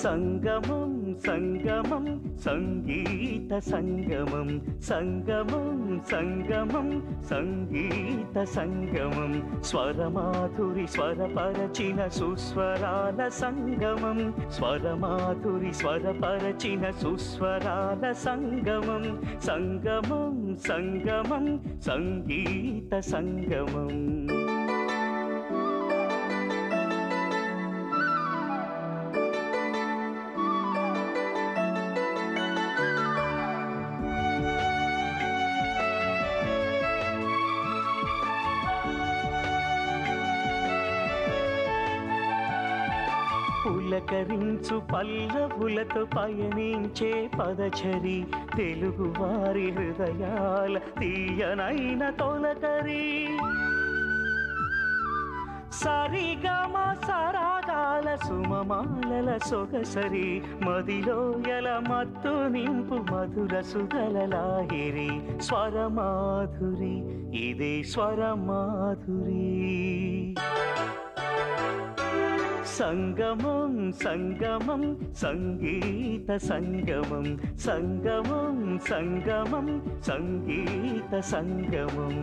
సంగమం సంగమం సంగీత సంగమం సంగమం సంగమం సంగీత సంగమం స్వరమాధురి స్వరపరచిన సుస్వరాల సంగమం స్వరమాధురి స్వరపరచిన సుస్వరాల సంగమం సంగమం సంగమం సంగీత సంగమం పులకరించు పల్లవులతో పయనించే పదచరి తెలుగు వారి హృదయాల తీయనైన తొలకరి సరిగమ సరాగాల సుమమాలల సొగసరి మదిలోయల మత్తు నింపు మధుర సుధల లాహిరి స్వరమాధురి ఇదే స్వరమాధురి సంగమం సంగమం సంగీత సంగమం సంగమం సంగమం సంగీత సంగమం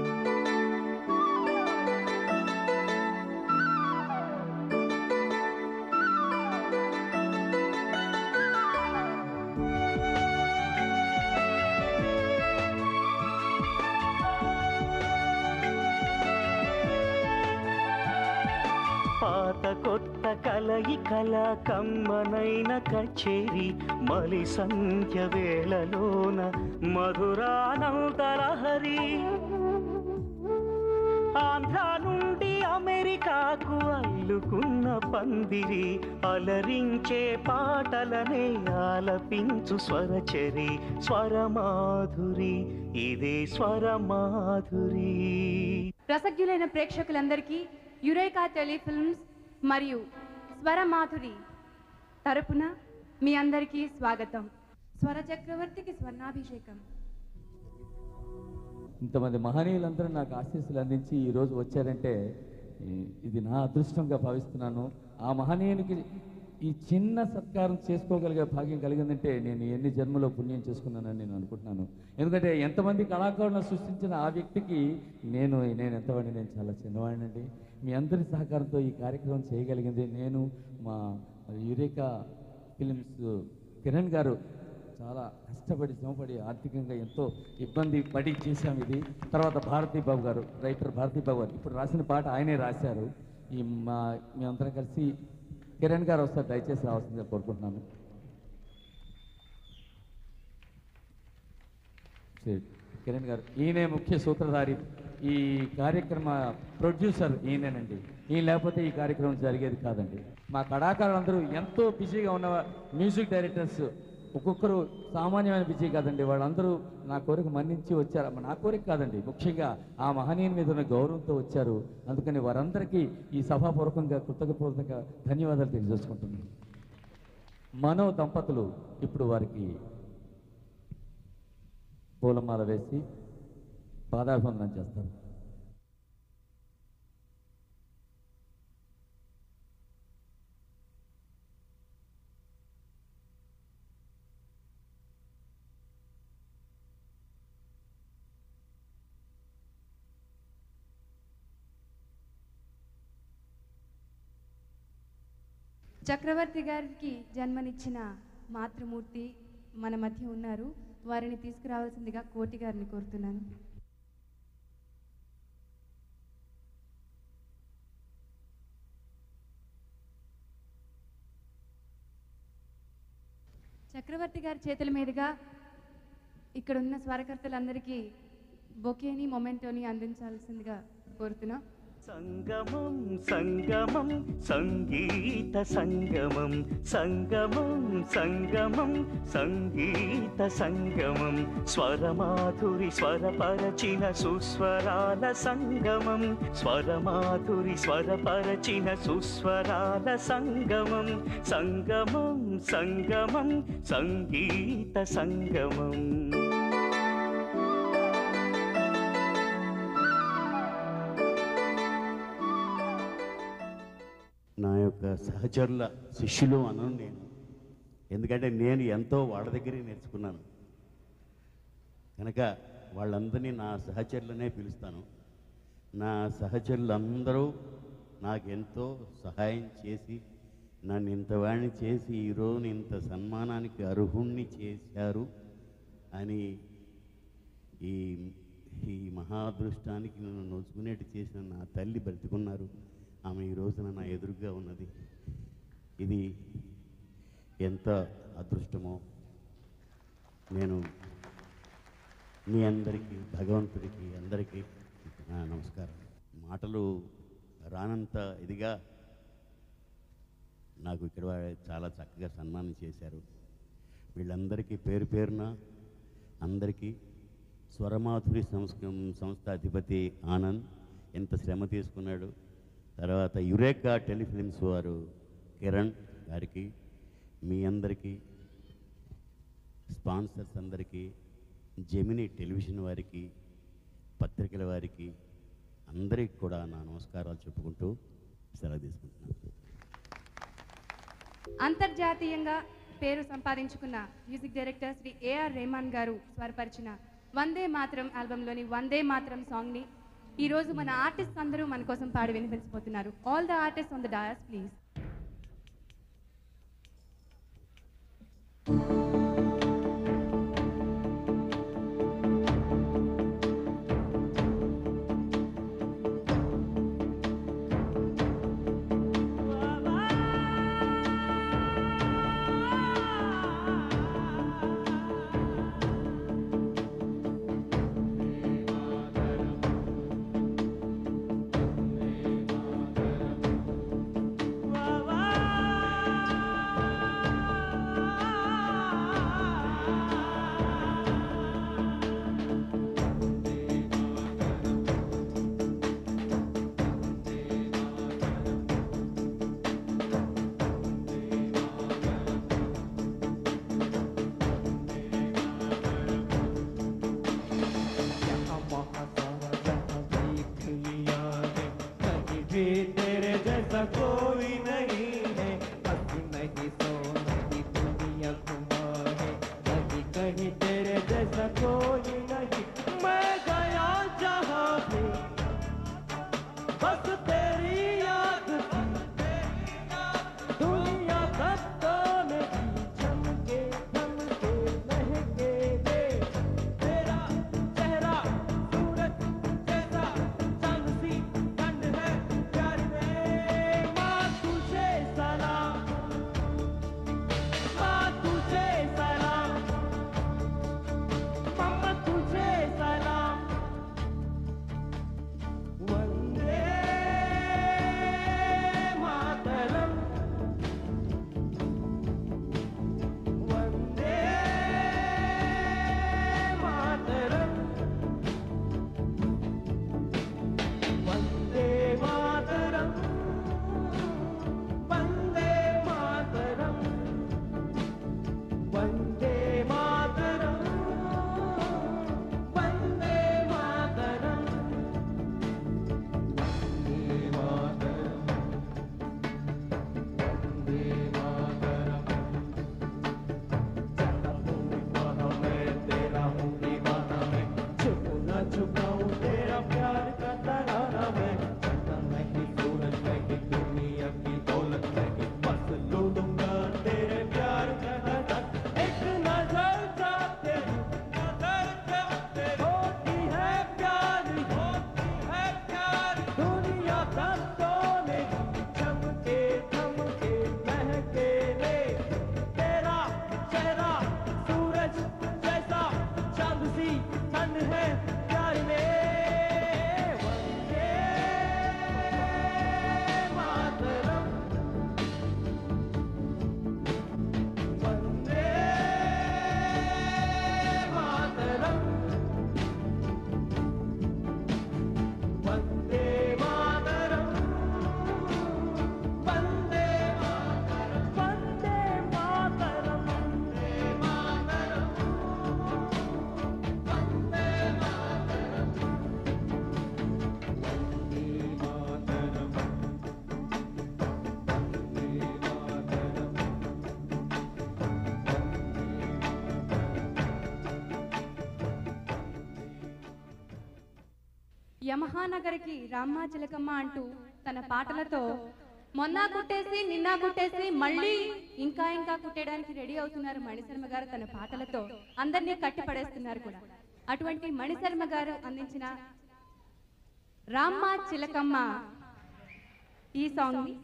పాత కొత్త కలయికల కమ్మనైన కచేరి మలి సంధ్య వేళలోన మధురానందలహరి ఆంధ్ర నుండి అమెరికాకు అల్లుకున్న పందిరి అలరించే పాటలనే ఆలపించు స్వరచరి స్వరమాధురి ఇదే స్వరమాధురి రసజ్ఞులైన ప్రేక్షకులందరికీ యురేకా టెలిఫిల్మ్స్ మరియు స్వరమాధురి తరపున మీ అందరికీ స్వాగతం స్వర చక్రవర్తికి స్వర్ణాభిషేకం ఇంతమంది మహనీయులందరూ నాకు ఆశీస్సులు అందించి ఈరోజు వచ్చారంటే ఈ- ఇది నా అదృష్టంగా భావిస్తున్నాను ఆ మహనీయునికి ఈ చిన్న సత్కారం చేసుకోగలిగే భాగ్యం కలిగిందంటే నేను ఎన్ని జన్మలో పుణ్యం చేసుకున్నానని నేను అనుకుంటున్నాను ఎందుకంటే ఎంతమంది కళాకారులను సృష్టించిన ఆ వ్యక్తికి నేను నేను ఎంతవాడిని నేను చాలా చిన్నవాడినండి మీ అందరి సహకారంతో ఈ కార్యక్రమం చేయగలిగింది నేను మా యురేకా ఫిలిమ్స్ కిరణ్ గారు చాలా కష్టపడి శ్రమపడి ఆర్థికంగా ఎంతో ఇబ్బంది పడి చేశాం ఇది తర్వాత భారతీ బాబు గారు రైటర్ భారతీ బాబు గారు ఇప్పుడు రాసిన పాట ఆయనే రాశారు ఈ మా మేమందరం కలిసి కిరణ్ గారు వస్తారు దయచేసి రావాల్సిందిగా కోరుకుంటున్నాను సరే, కిరణ్ గారు ఈయనే ముఖ్య సూత్రధారి ఈ కార్యక్రమ ప్రొడ్యూసర్ ఈయనేనండి ఈయన లేకపోతే ఈ కార్యక్రమం జరిగేది కాదండి మా కళాకారులందరూ ఎంతో బిజీగా ఉన్న మ్యూజిక్ డైరెక్టర్స్ ఒక్కొక్కరు సామాన్యమైన బిజీ కాదండి వాళ్ళందరూ నా కోరిక మన్నించి వచ్చారు నా కోరిక కాదండి ముఖ్యంగా ఆ మహనీయుని మీద ఉన్న గౌరవంతో వచ్చారు అందుకని వారందరికీ ఈ సభాపూర్వకంగా కృతజ్ఞపూర్వకంగా ధన్యవాదాలు తెలియజేసుకుంటున్నాను మనో దంపతులు ఇప్పుడు వారికి పూలమాల వేసి పాదాభివందనం చేస్తారు చక్రవర్తి గారికి జన్మనిచ్చిన మాతృమూర్తి మన మధ్య ఉన్నారు వారిని తీసుకురావాల్సిందిగా కోటి గారిని కోరుతున్నాను చక్రవర్తి గారి చేతుల మీదుగా ఇక్కడ ఉన్న స్వరకర్తలందరికీ బొకేని మొమెంటోని అందించాల్సిందిగా కోరుతున్నాం సంగమం సంగమం సంగీత సంగమం సంగమం సంగమం సంగీత సంగమం స్వరమాధురి స్వరపరచిన సుస్వరాల సంగమం స్వరమాధురి స్వరపరచిన సుస్వరాల సంగమం సంగమం సంగమం సంగీత సంగమం నా యొక్క సహచరుల శిష్యులు అనను నేను ఎందుకంటే నేను ఎంతో వాళ్ళ దగ్గరే నేర్చుకున్నాను కనుక వాళ్ళందరినీ నా సహచరులనే పిలుస్తాను నా సహచరులందరూ నాకెంతో సహాయం చేసి నన్ను ఇంతవాణ్ణి చేసి ఈరోజు ఇంత సన్మానానికి అర్హుణ్ణి చేశారు అని ఈ ఈ మహాదృష్టానికి నన్ను నొచ్చుకునేట్టు చేసిన నా తల్లి బ్రతికున్నారు ఆమె ఈ రోజున నా ఎదురుగా ఉన్నది ఇది ఎంత అదృష్టమో నేను మీ అందరికీ భగవంతుడికి అందరికీ నా నమస్కారం మాటలు రానంత ఇదిగా నాకు ఇక్కడ వా- చాలా చక్కగా సన్మానం చేశారు వీళ్ళందరికీ పేరు పేరున అందరికీ స్వరమాధురి సంస్థ సంస్థ అధిపతి ఆనంద్ ఎంత శ్రమ తీసుకున్నాడు తర్వాత యురేకా టెలిఫిలిమ్స్ వారు కిరణ్ గారికి మీ అందరికీ స్పాన్సర్స్ అందరికీ జెమిని టెలివిజన్ వారికి పత్రికల వారికి అందరికీ కూడా నా నమస్కారాలు చెప్పుకుంటూ సెలవు తీసుకుంటున్నాను అంతర్జాతీయంగా పేరు సంపాదించుకున్న music director Shri A R Rahman garu స్వరపరిచిన వందే మాత్రం ఆల్బంలోని వందే మాత్రం సాంగ్ని ఈరోజు మన ఆర్టిస్ట్ అందరూ మన కోసం పాడి వినిపించబోతున్నారు all the artist on the dais please यहाँ वहाँ सारा जहाँ देख लिया है कहीं भी तेरे जैसा कोई नहीं है हंसी नहीं सो नहीं दुनिया घुमा है कहीं कहीं तेरे जैसा कोई नहीं मैं गया जहाँ भी बस तेरी याद थी दुनिया धक्का में भी चमके चमके महके दे तेरा चेहरा सूरज जैसा चांद सी ठंड है प्यार में యమహానగర్కి రామ్మా చిలకమ్మ అంటూ తన పాటలతో మొన్న కుట్టేసి నిన్న కుట్టేసి మళ్ళీ ఇంకా ఇంకా కుట్టేయడానికి రెడీ అవుతున్నారు మణిశర్మ గారు తన పాటలతో అందరినీ కట్టి పడేస్తున్నారు కూడా అటువంటి మణిశర్మ గారు అందించిన రామ్మా చిలకమ్మ ఈ సాంగ్ ని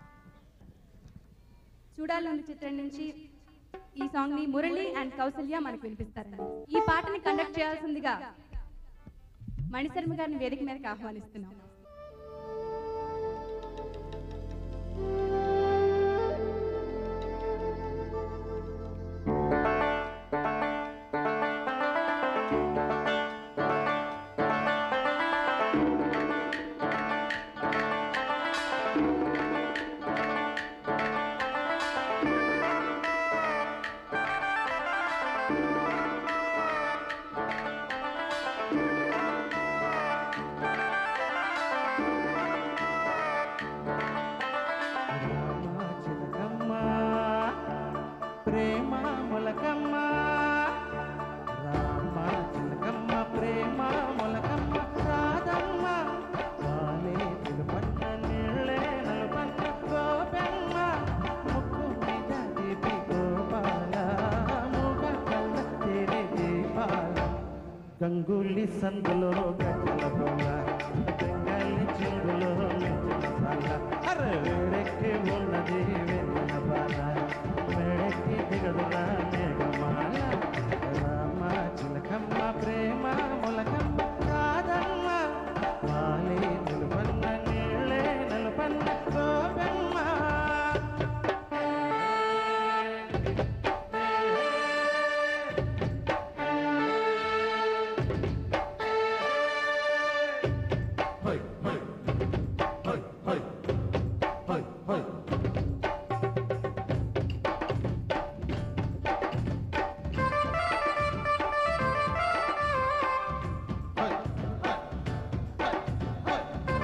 చూడాలన్న చిత్రం నుంచి ఈ సాంగ్ ని మురళి అండ్ కౌసల్య మనకు వినిపిస్తారండి ఈ పాటని కండక్ట్ చేయాల్సిందిగా మణిశర్మ గారిని వేదిక మీదకి ఆహ్వానిస్తున్నాం రామ చిలకమ్మ ప్రేమ మొలకమ్మ రామ చిలకమ్మ ప్రేమ మొలకమ్మ రాధమ్మ వాలే తిరుపన్న నీళ్ళే నలుపన్న గోపెమ్మ ముక్కు మీద దీపి గోపాల మూగ కళ్ళ తేరే దీపాల గంగులి సందులో గంటల బొమ్మ బెంగాలి చిందులో మసాల అరే వేడెక్కి ఉన్నది వెన్న బాల వేడెక్కి దిగదురా మేఘమాల రామ చిలకమ్మ ప్రేమ మొలకమ్మ కాదమ్మ వాలే నిలుపన్న నీళ్ళే నలుపన్న గోపెమ్మ హై హై హై హై హై హై హై హై హై హై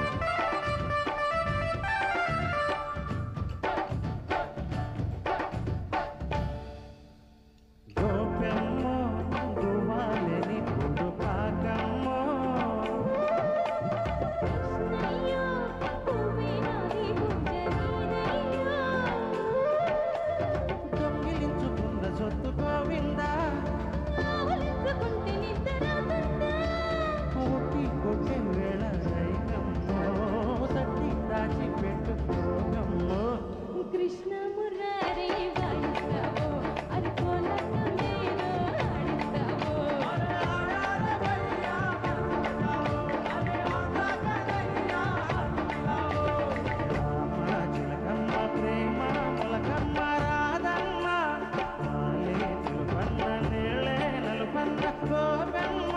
గోపెమ్మో గువ్వాలని పుడు కాకమ్మో దొంగిలించుకున్న సొత్తు గోవిందా కొట్టి కొట్టే వేళ రైకమ్మో తట్టి దాచి పెట్టుకోగమ్మో కృష్ణ మురారి వాయిస్తావో అది కోలకు నేను ఆడిస్తావో రామ చిలకమ్మ ప్రేమ మొలకమ్మ రాధమ్మ మాలే నిలుపన్న నీళ్ళే నలుపన్న గోపెమ్మ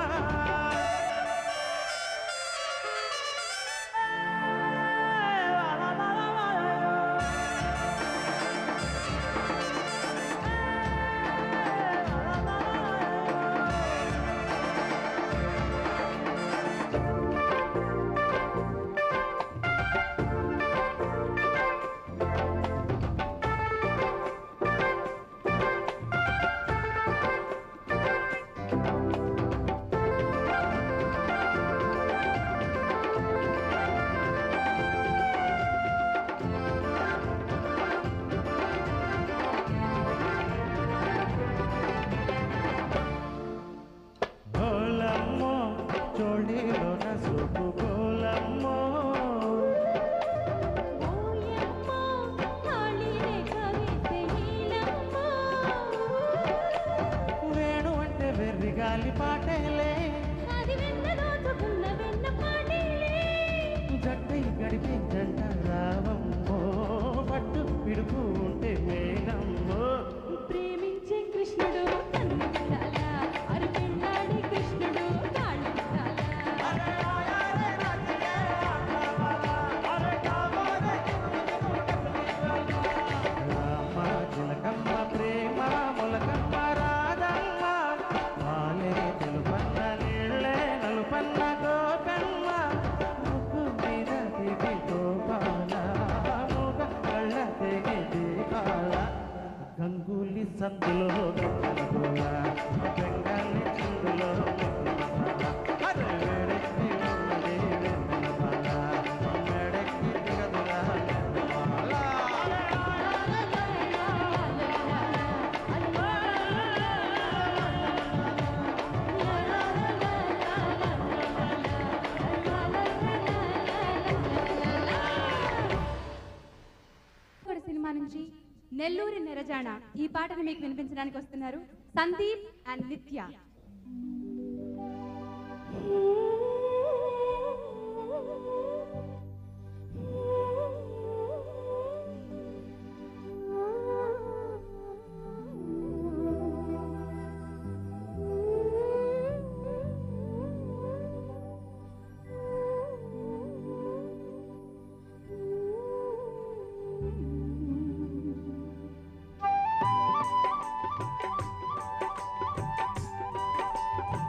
గోలమ్మో చోళీలోన సూపు గోలమ్మో ఓయమ్మో కాళీ రేఖ వేసే నీలమ్మో వేణు అంటే వెర్రి గాలి పాటేలే అది వెన్న దోచుకున్న వెన్న పాటేలే జట్టై గడిపే జంట రావమ్మో పట్టు పిడుపు ఉంటే మేఘమ్మో ప్రేమించే కృష్ణుడు కన్నుండాల అరు పెళ్ళాడే కృష్ణుడు కాళ్ళుండాల రామ చిలకమ్మ ప్రేమ మొలకమ్మ రాధమ్మ మాలే తెలుపన్న నీళ్ళే నలుపన్న గోపెమ్మ ముక్కు మీద దిగి గోపాల మూగ కళ్ళ తెగి దీపాల గంగూలి సందులో గంగల గోల బెంగాలి చిందులో ముగ్గుల సాల. అరే వేడెక్కి ఉన్నది నెల్లూరి నెరజాణ ఈ పాటను మీకు వినిపించడానికి వస్తున్నారు సందీప్ అండ్ నిత్య ఆ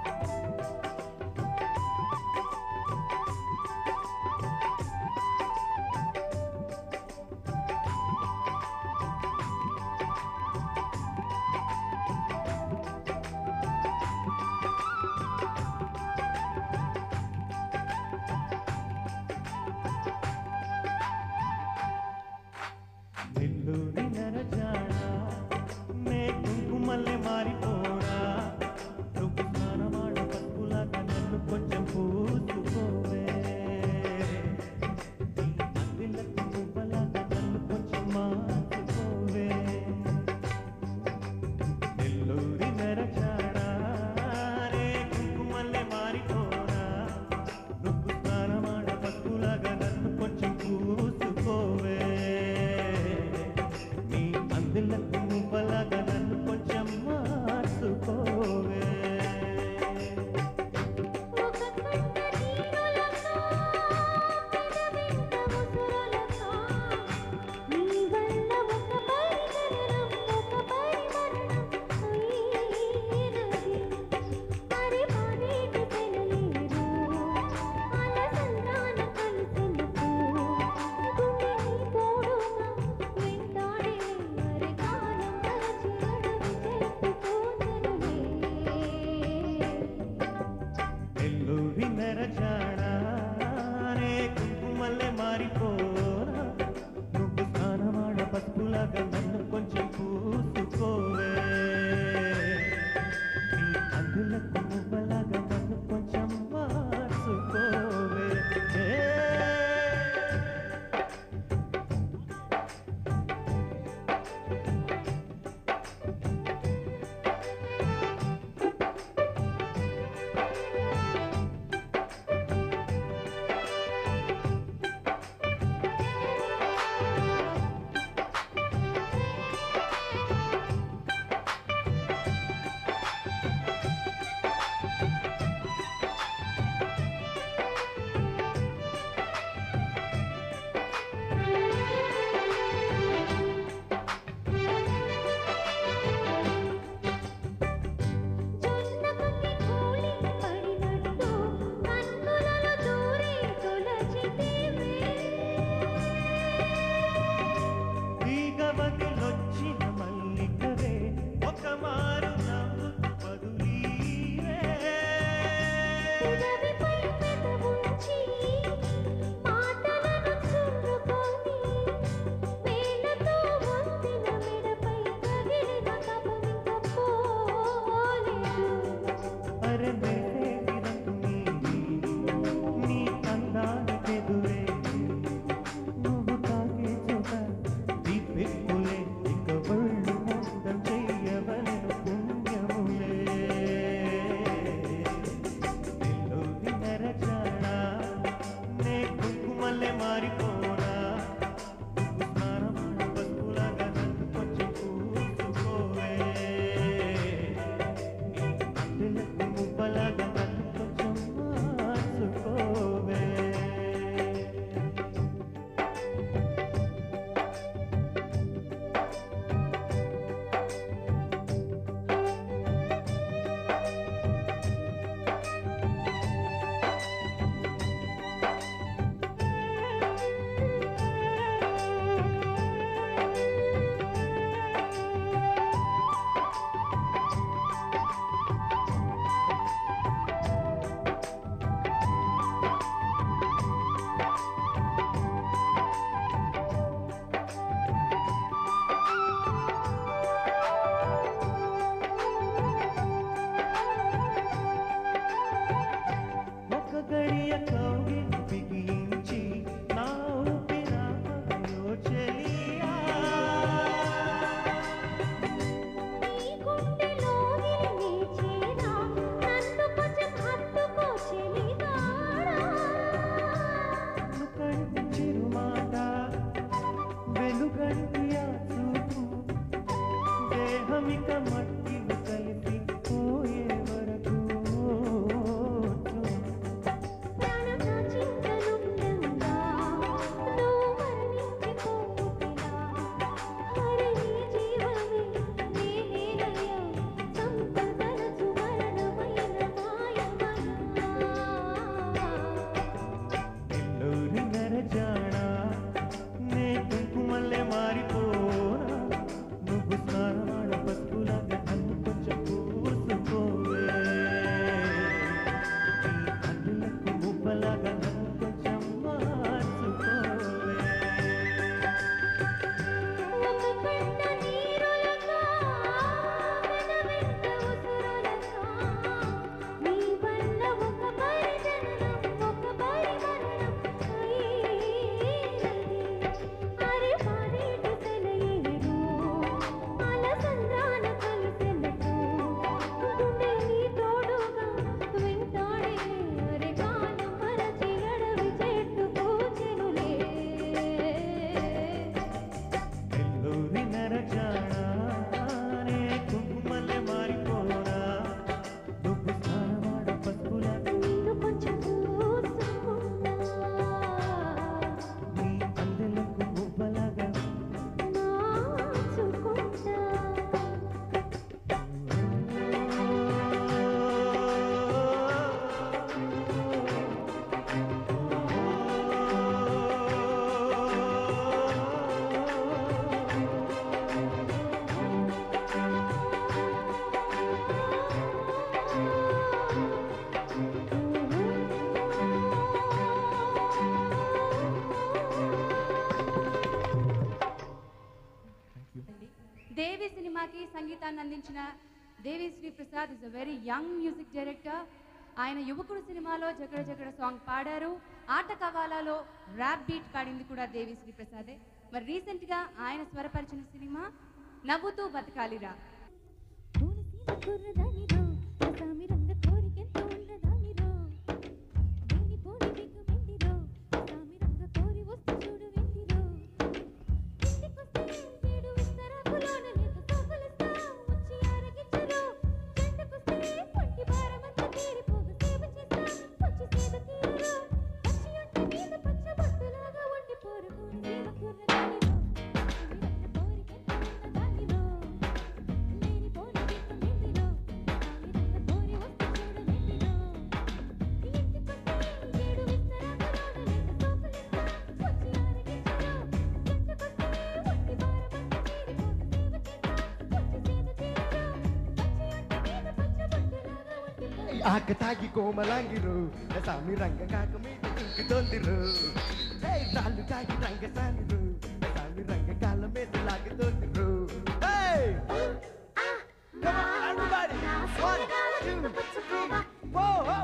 సినిమాకి సంగీతాన్ని అందించిన Devi Sri Prasad is a very young music director ఆయన యువకుడు సినిమాలో జగడ జగడ సాంగ్ పాడారు ఆట కవాలాలో ర్యాప్ బీట్ పాడింది కూడా దేవిశ్రీ ప్రసాదే మరి రీసెంట్గా ఆయన స్వరపరిచిన సినిమా నవ్వుతూ బతకాలిరా పూలసీమ కుర్రదానిరో అసామి రంగ కోరికెంత ఉన్నదానిరో దేని పోని దిగు మెందిరో అసామి రంగ కోరి వస్తు చూడు వెందిరో ఇంటికొస్తే ఏడు విస్తరాకులోన లేక సోకులిస్తా వచ్చి ఆరగించరు చెండకొస్తే పొంటి భారమంతా తీరిపోగా సేవ చేస్తా వచ్చి సేద తీరరు పచ్చి ఒంటి మీద పచ్చ బొట్టులాగా ఉండి పోరు పూలసీమ కుర్రదానిరో అసామి రంగ కోరికెంత ఉన్నదానిరో లేని పోని దిక్కు మెందిరో అసామి రంగ కోరి వస్తు చూడు వెందిరో ఇంటికొస్తే ఏడు విస్తరాకులోన లేక సోకులిస్తా వచ్చి ఆరగించరు చెండకొస్తే ఒంటి భారమంతా తీరిపోగా సేవ చేస్తా వచ్చి సేద తీరరు పచ్చి ఒంటి మీద పచ్చ బొట్టులాగా ఉండి పోరు ఆక తాగి కోమలాంగిరు సామి రంగ కాక మీద దుంకుతోందిరు ఏయ్, రాళ్ళు తాగి రంగ సానిరు సామి రంగ కాళ్ళ మీద లాగుతోందిరు ఏయ్! Come on, everybody! One, two, three, four, oh!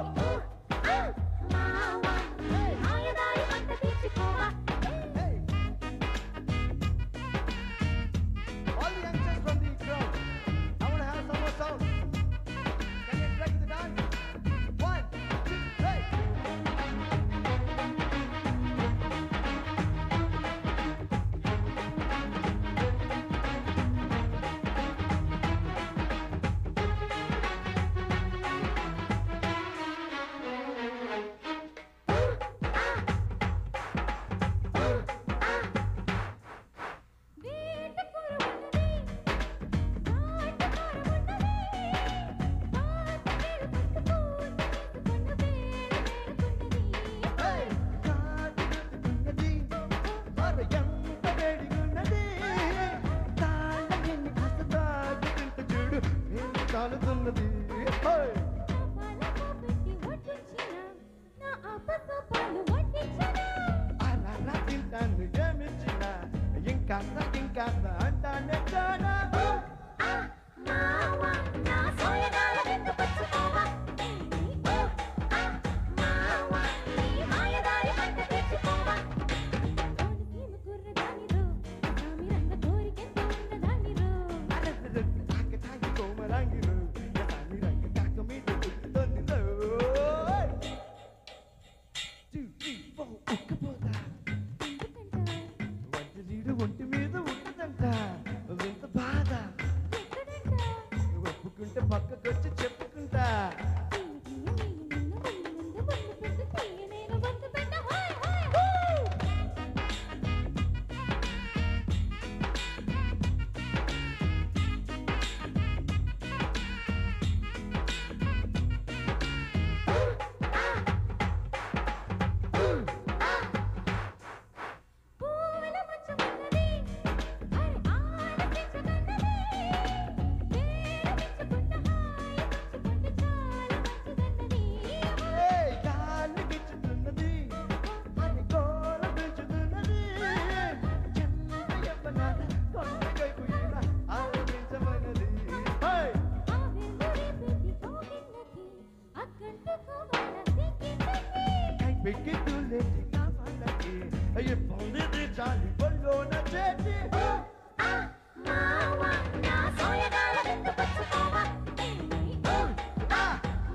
Hey! All the youngsters from the crowd, I want to have some more sound. Can you break the dance? One, two, three. Hey! కాదుకున్నది, మరి ఎంత వేడిగున్నది. తాళలేని కాస్త తాగుతుంటే చూడు, ఎంత కాలుతున్నది. Hey! అరరా తింటాను ఏమిచ్చినా, ఇంకాస్త ఇంకాస్త అంటానే చానా. అరరర తాక తాగి కోమలాంగిరు, సామి రంగ కాక మీద దుక్కుతోందిరో. Two, three, four, ఉక్కపోతా. వజ్రీడు ఒంటి మీద ఉంటుందంట వింత బాధ ఒప్పుకుంటే పక్కకొచ్చి చెప్పుకుంటా ఏయ్, గాలి గిచ్చుతున్నది, అని గోల పెంచుతున్నది. చిన్న యవ్వనాల కొండకైపు ఈల ఆలపించమన్నది. హేయ్! కై పెక్కి తులేటి కావాలకి, అయ్యే పొందిది చాలి ఒళ్ళోన చేతి. ఆ!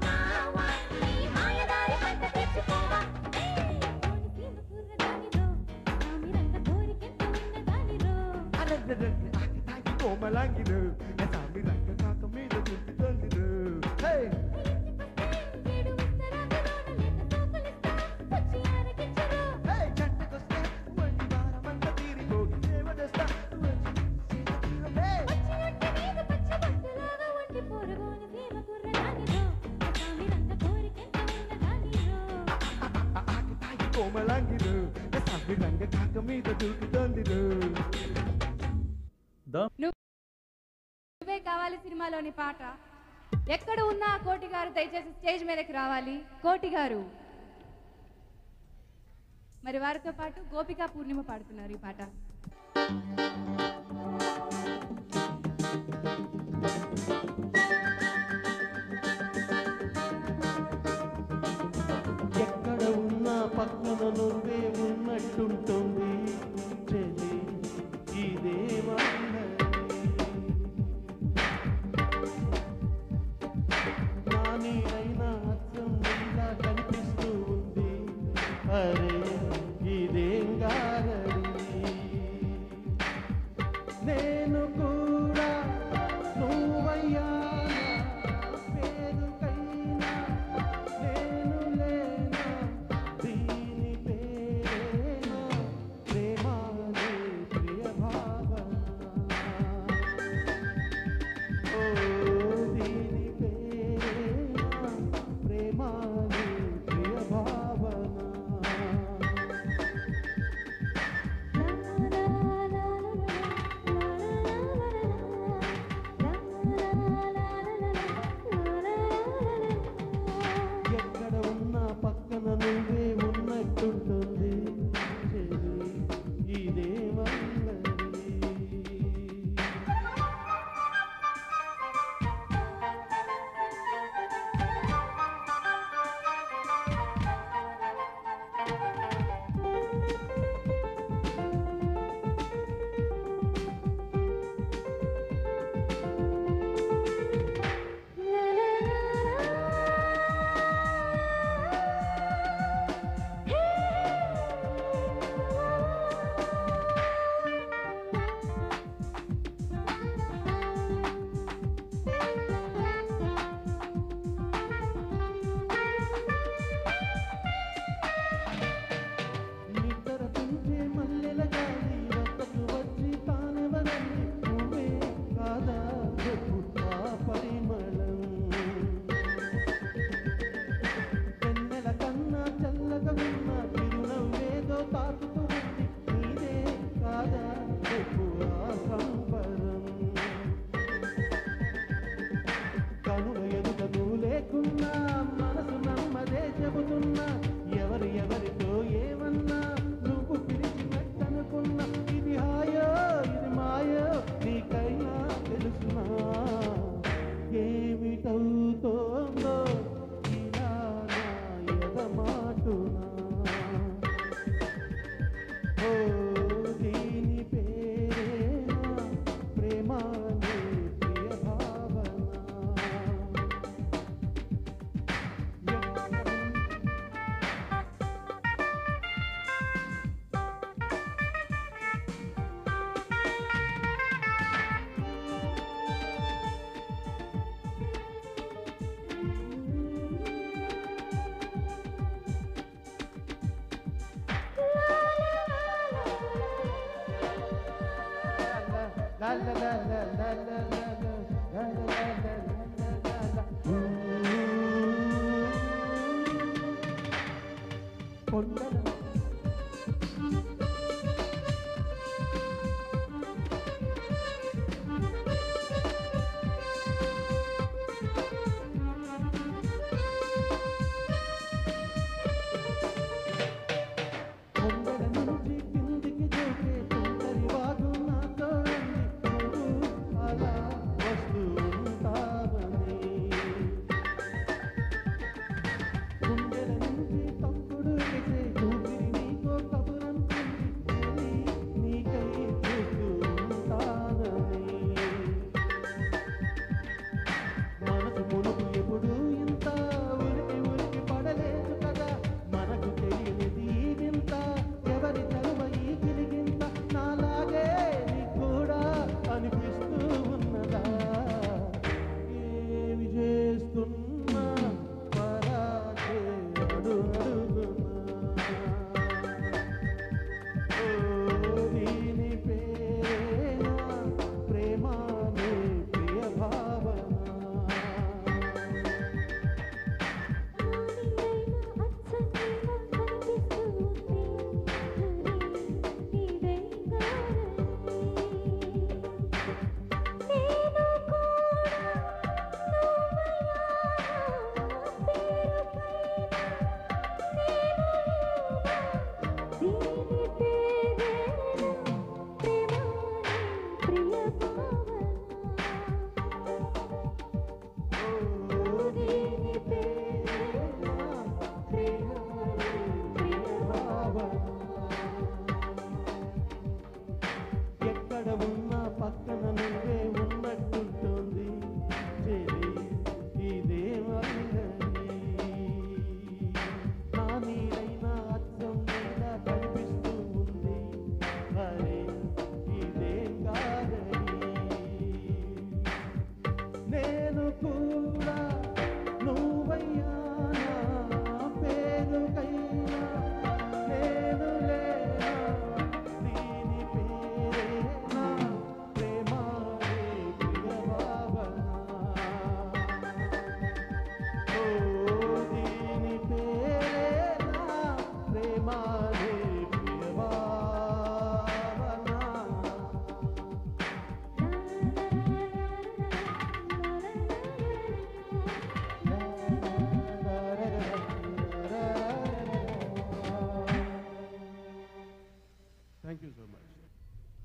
అరరర ఆకి తాగి కోమలాంగిరు, నా సామి రంగ కాక మీద దుక్కుతోందిరు. హేయ్! హేయ్, జంటకొస్తే వంటి వారమంతా తీరిపోగి సేవ చేస్తా. వచ్చి సీత తీరం, హేయ్! ఆకి తాగి కోమలాంగిరు, నా సామి రంగ కాక మీద దూకుతోందిరు. నువ్వే కావాలి సినిమాలోని పాట ఎక్కడ ఉన్నా కోటి గారు దయచేసి స్టేజ్ మీదకి రావాలి కోటి గారు మరి వారితో పాటు గోపికా పూర్ణిమ పాడుతున్నారు ఈ పాట పక్కన నువ్వే ఉన్నట్టుంటుంది చెలి ఇదేమన్నది నా నీడైనా అచ్చం నీలా కనిపిస్తూ ఉంది అరే ఇదేం గారడి నేను కూడా నువ్వయ్యానా పేరుకైనా నేను లేనా దీని పేరేనా ప్రేమానే ప్రియ భావన ఓ దీని పేరేనా ప్రేమానే ప్రియ భావన ఎక్కడ ఉన్నా పక్కన నువ్వే ఉన్నట్టుంటుంది చెలి ఇదేమన్నది నిద్ర తుంచే మల్లెల గాలి వద్దకు వచ్చి తానెవరండి నువ్వే కాదా చెప్పు ఆ పరిమళం వెన్నెల కన్నా చల్లగా ఉన్న చిరునవ్వేదో తాకుతూ ఉంది నీదే కాదా చెప్పు ఆ సంబరం కనుల ఎదుట నువ్వు లేకున్నా మనసు నమ్మదే చెబుతున్నా ఎవరు ఎవరితో ఏమన్నా నువ్వు పిలిచినట్టనుకున్నా ఇది హాయో ఇది మాయో నీకైనా తెలుసునా ఏమిటవుతోందో ఇలా నా ఎదమాటునా ఓ దీని పేరేనా ప్రేమానే ప్రియ భావన ఎక్కడ La la la la la la la la la la la la la la కొండల కొండల నుంచి కిందికి చూసే సుందరి వాగు నాతో ఉంది నువ్వు అలా వస్తూ ఉంటావని గుండెల నుంచి తప్పుడు వేసే ఊపిరి నీకో కబురంటుంది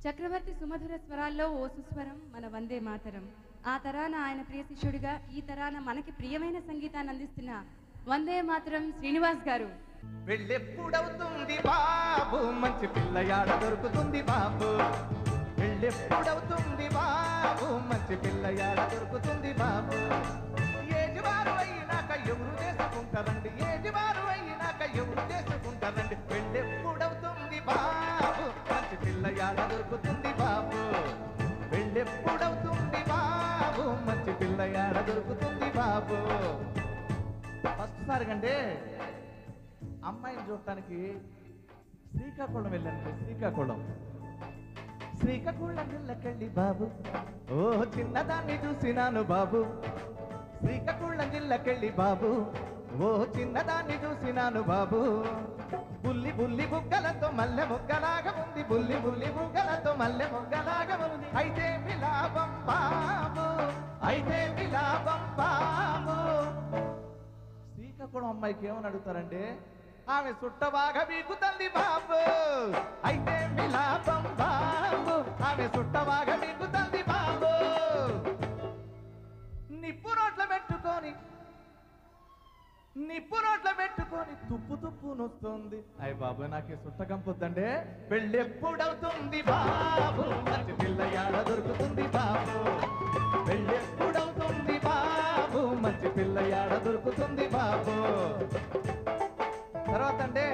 చక్రవర్తి సుమధుర స్వరాల్లో ఓ సుస్వరం మన వందే మాతరం ఆ తరాన ఆయన ప్రియ శిష్యుడిగా ఈ తరాన మనకి ప్రియమైన సంగీతాన్ని అందిస్తున్న వందే మాతరం శ్రీనివాస్ గారు పెళ్ళెప్పుడవుతుంది బాబు మంచి పిల్లయాడ దొరుకుతుంది బాబు పెళ్ళెప్పుడవుతుంది బాబు మంచి పిల్లయాడ దొరుకుతుంది బాబు ఏజివారు అయినాక ఎవరు చేసుకుంటారండి ఏజివారు అయినాక ఎవరు చేసుకుంటారండి పెళ్ళెప్పుడవుతుంది బాబు మంచి పిల్లయాడ దొరుకుతుంది బాబు పెళ్ళెప్పుడవుతుంది బాబు మంచి పిల్లయాడ దొరుకుతుంది బాబు ఫస్ట్ సారి కంటే అమ్మాయిని చూడటానికి శ్రీకాకుళం వెళ్ళాను శ్రీకాకుళం శ్రీకాకుళం జిల్లకెళ్ళి బాబు ఓ చిన్నదాన్ని చూసినాను బాబు శ్రీకాకుళం జిల్లకెళ్ళి బాబు ఓ చిన్నదాన్ని చూసినాను బాబు బుల్లి బుల్లి బుగ్గలతో మల్లె మొగ్గలాగా ఉంది బుల్లి బుల్లి బుగ్గలతో మల్లె మొగ్గలాగా ఉంది అయితే విలాపం బాబు అయితే విలాపం బాబు శ్రీకాకుళం అమ్మాయికి ఏమని అడుగుతారంటే ఆమె సుట్ట బాగా వీకుతుంది బాబు అయితే మిలాపం బాబు ఆమె సుట్ట బాగా వీకుతుంది బాబు నిప్పు రోట్ల పెట్టుకొని నిప్పు రోట్ల పెట్టుకొని తుప్పు తుప్పు నొస్తుంది అయ్య బాబు నాకు సుట్ట కంపొద్దంటే పెళ్ళెప్పుడవుతుంది బాబు మంచి పిల్లయాడ దొరుకుతుంది బాబు పెళ్ళెప్పుడవుతుంది బాబు మంచి పిల్లయాడ దొరుకుతుంది బాబు తర్వాత అంటే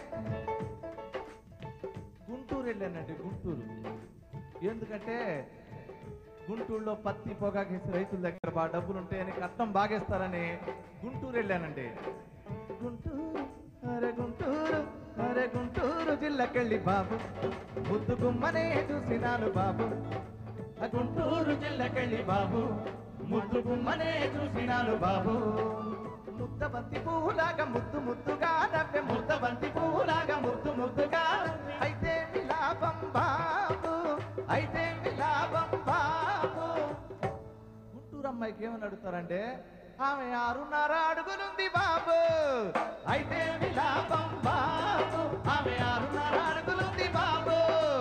గుంటూరు వెళ్ళానండి గుంటూరు ఎందుకంటే గుంటూరులో పత్తి పొగాకేసి రైతుల దగ్గర బాగా డబ్బులు ఉంటాయని కట్టం బాగేస్తారని గుంటూరు వెళ్ళానండి గుంటూరు అరే గుంటూరు అరే గుంటూరు జిల్లకెళ్ళి బాబు ముద్దు గుమ్మనే చూసినాను బాబు ఆ గుంటూరు జిల్లకెళ్ళి బాబు ముద్దు గుమ్మనే చూసినాను బాబు ముద్ద బంతి పువ్వులాగా ముద్దు ముద్దుగా నవ్వే ముద్ద బంతి పువ్వులాగా ముద్దు ముద్దుగా అయితే విలాపం బాబు అయితే విలాపం బాబు గుంటూరు అమ్మాయికి ఏమని అడుగుతారంటే ఆమె ఆరున్నర అడుగులుంది బాబు అయితే విలాపం బాబు ఆమె ఆరున్నర అడుగులుంది బాబు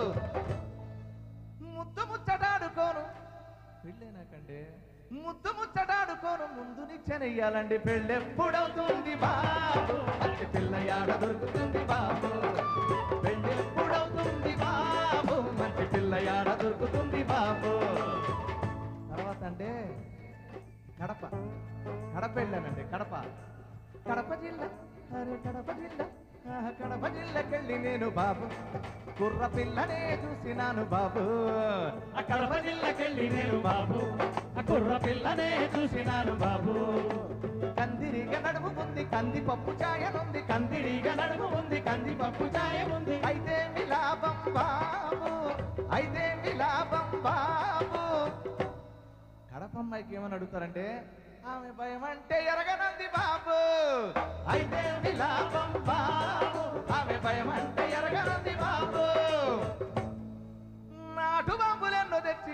ముద్దు ముచ్చటాడుకోను పెళ్ళేనాకంటే ముద్దు ముచ్చటాడుకోను ముందు నిచ్చెనెయ్యాలండి పెళ్ళెప్పుడవుతుంది బాబు మంచి పిల్లయాడ దొరుకుతుంది బాబు పెళ్ళెప్పుడవుతుంది బాబు మంచి పిల్లయాడ దొరుకుతుంది బాబు తర్వాత అంటే కడప కడప వెళ్ళానండి కడప కడప జిల్లా అరే కడప జిల్లా ఆహా, కడప జిల్లాకెళ్ళి నేను బాబు కుర్ర పిల్లనే చూసినాను బాబు ఆ కడప జిల్లాకెళ్ళి నేను బాబు ఆ కుర్ర పిల్లనే చూసినాను బాబు కందిరిగా నడుము ఉంది కంది పప్పు ఛాయనుంది కందిరిగా నడుము ఉంది కంది పప్పు ఛాయ ఉంది అయితే విలాపం బాబు అయితే విలాపం బాబు కడప అమ్మాయికి ఏమని అడుగుతారంటే ఆమె భయం అంటే ఎరగనంది బాబు అయితే విలాపం బాబు ఆమె భయం అంటే ఎరగనంది బాబు నాటు బాంబులెన్నో తెచ్చి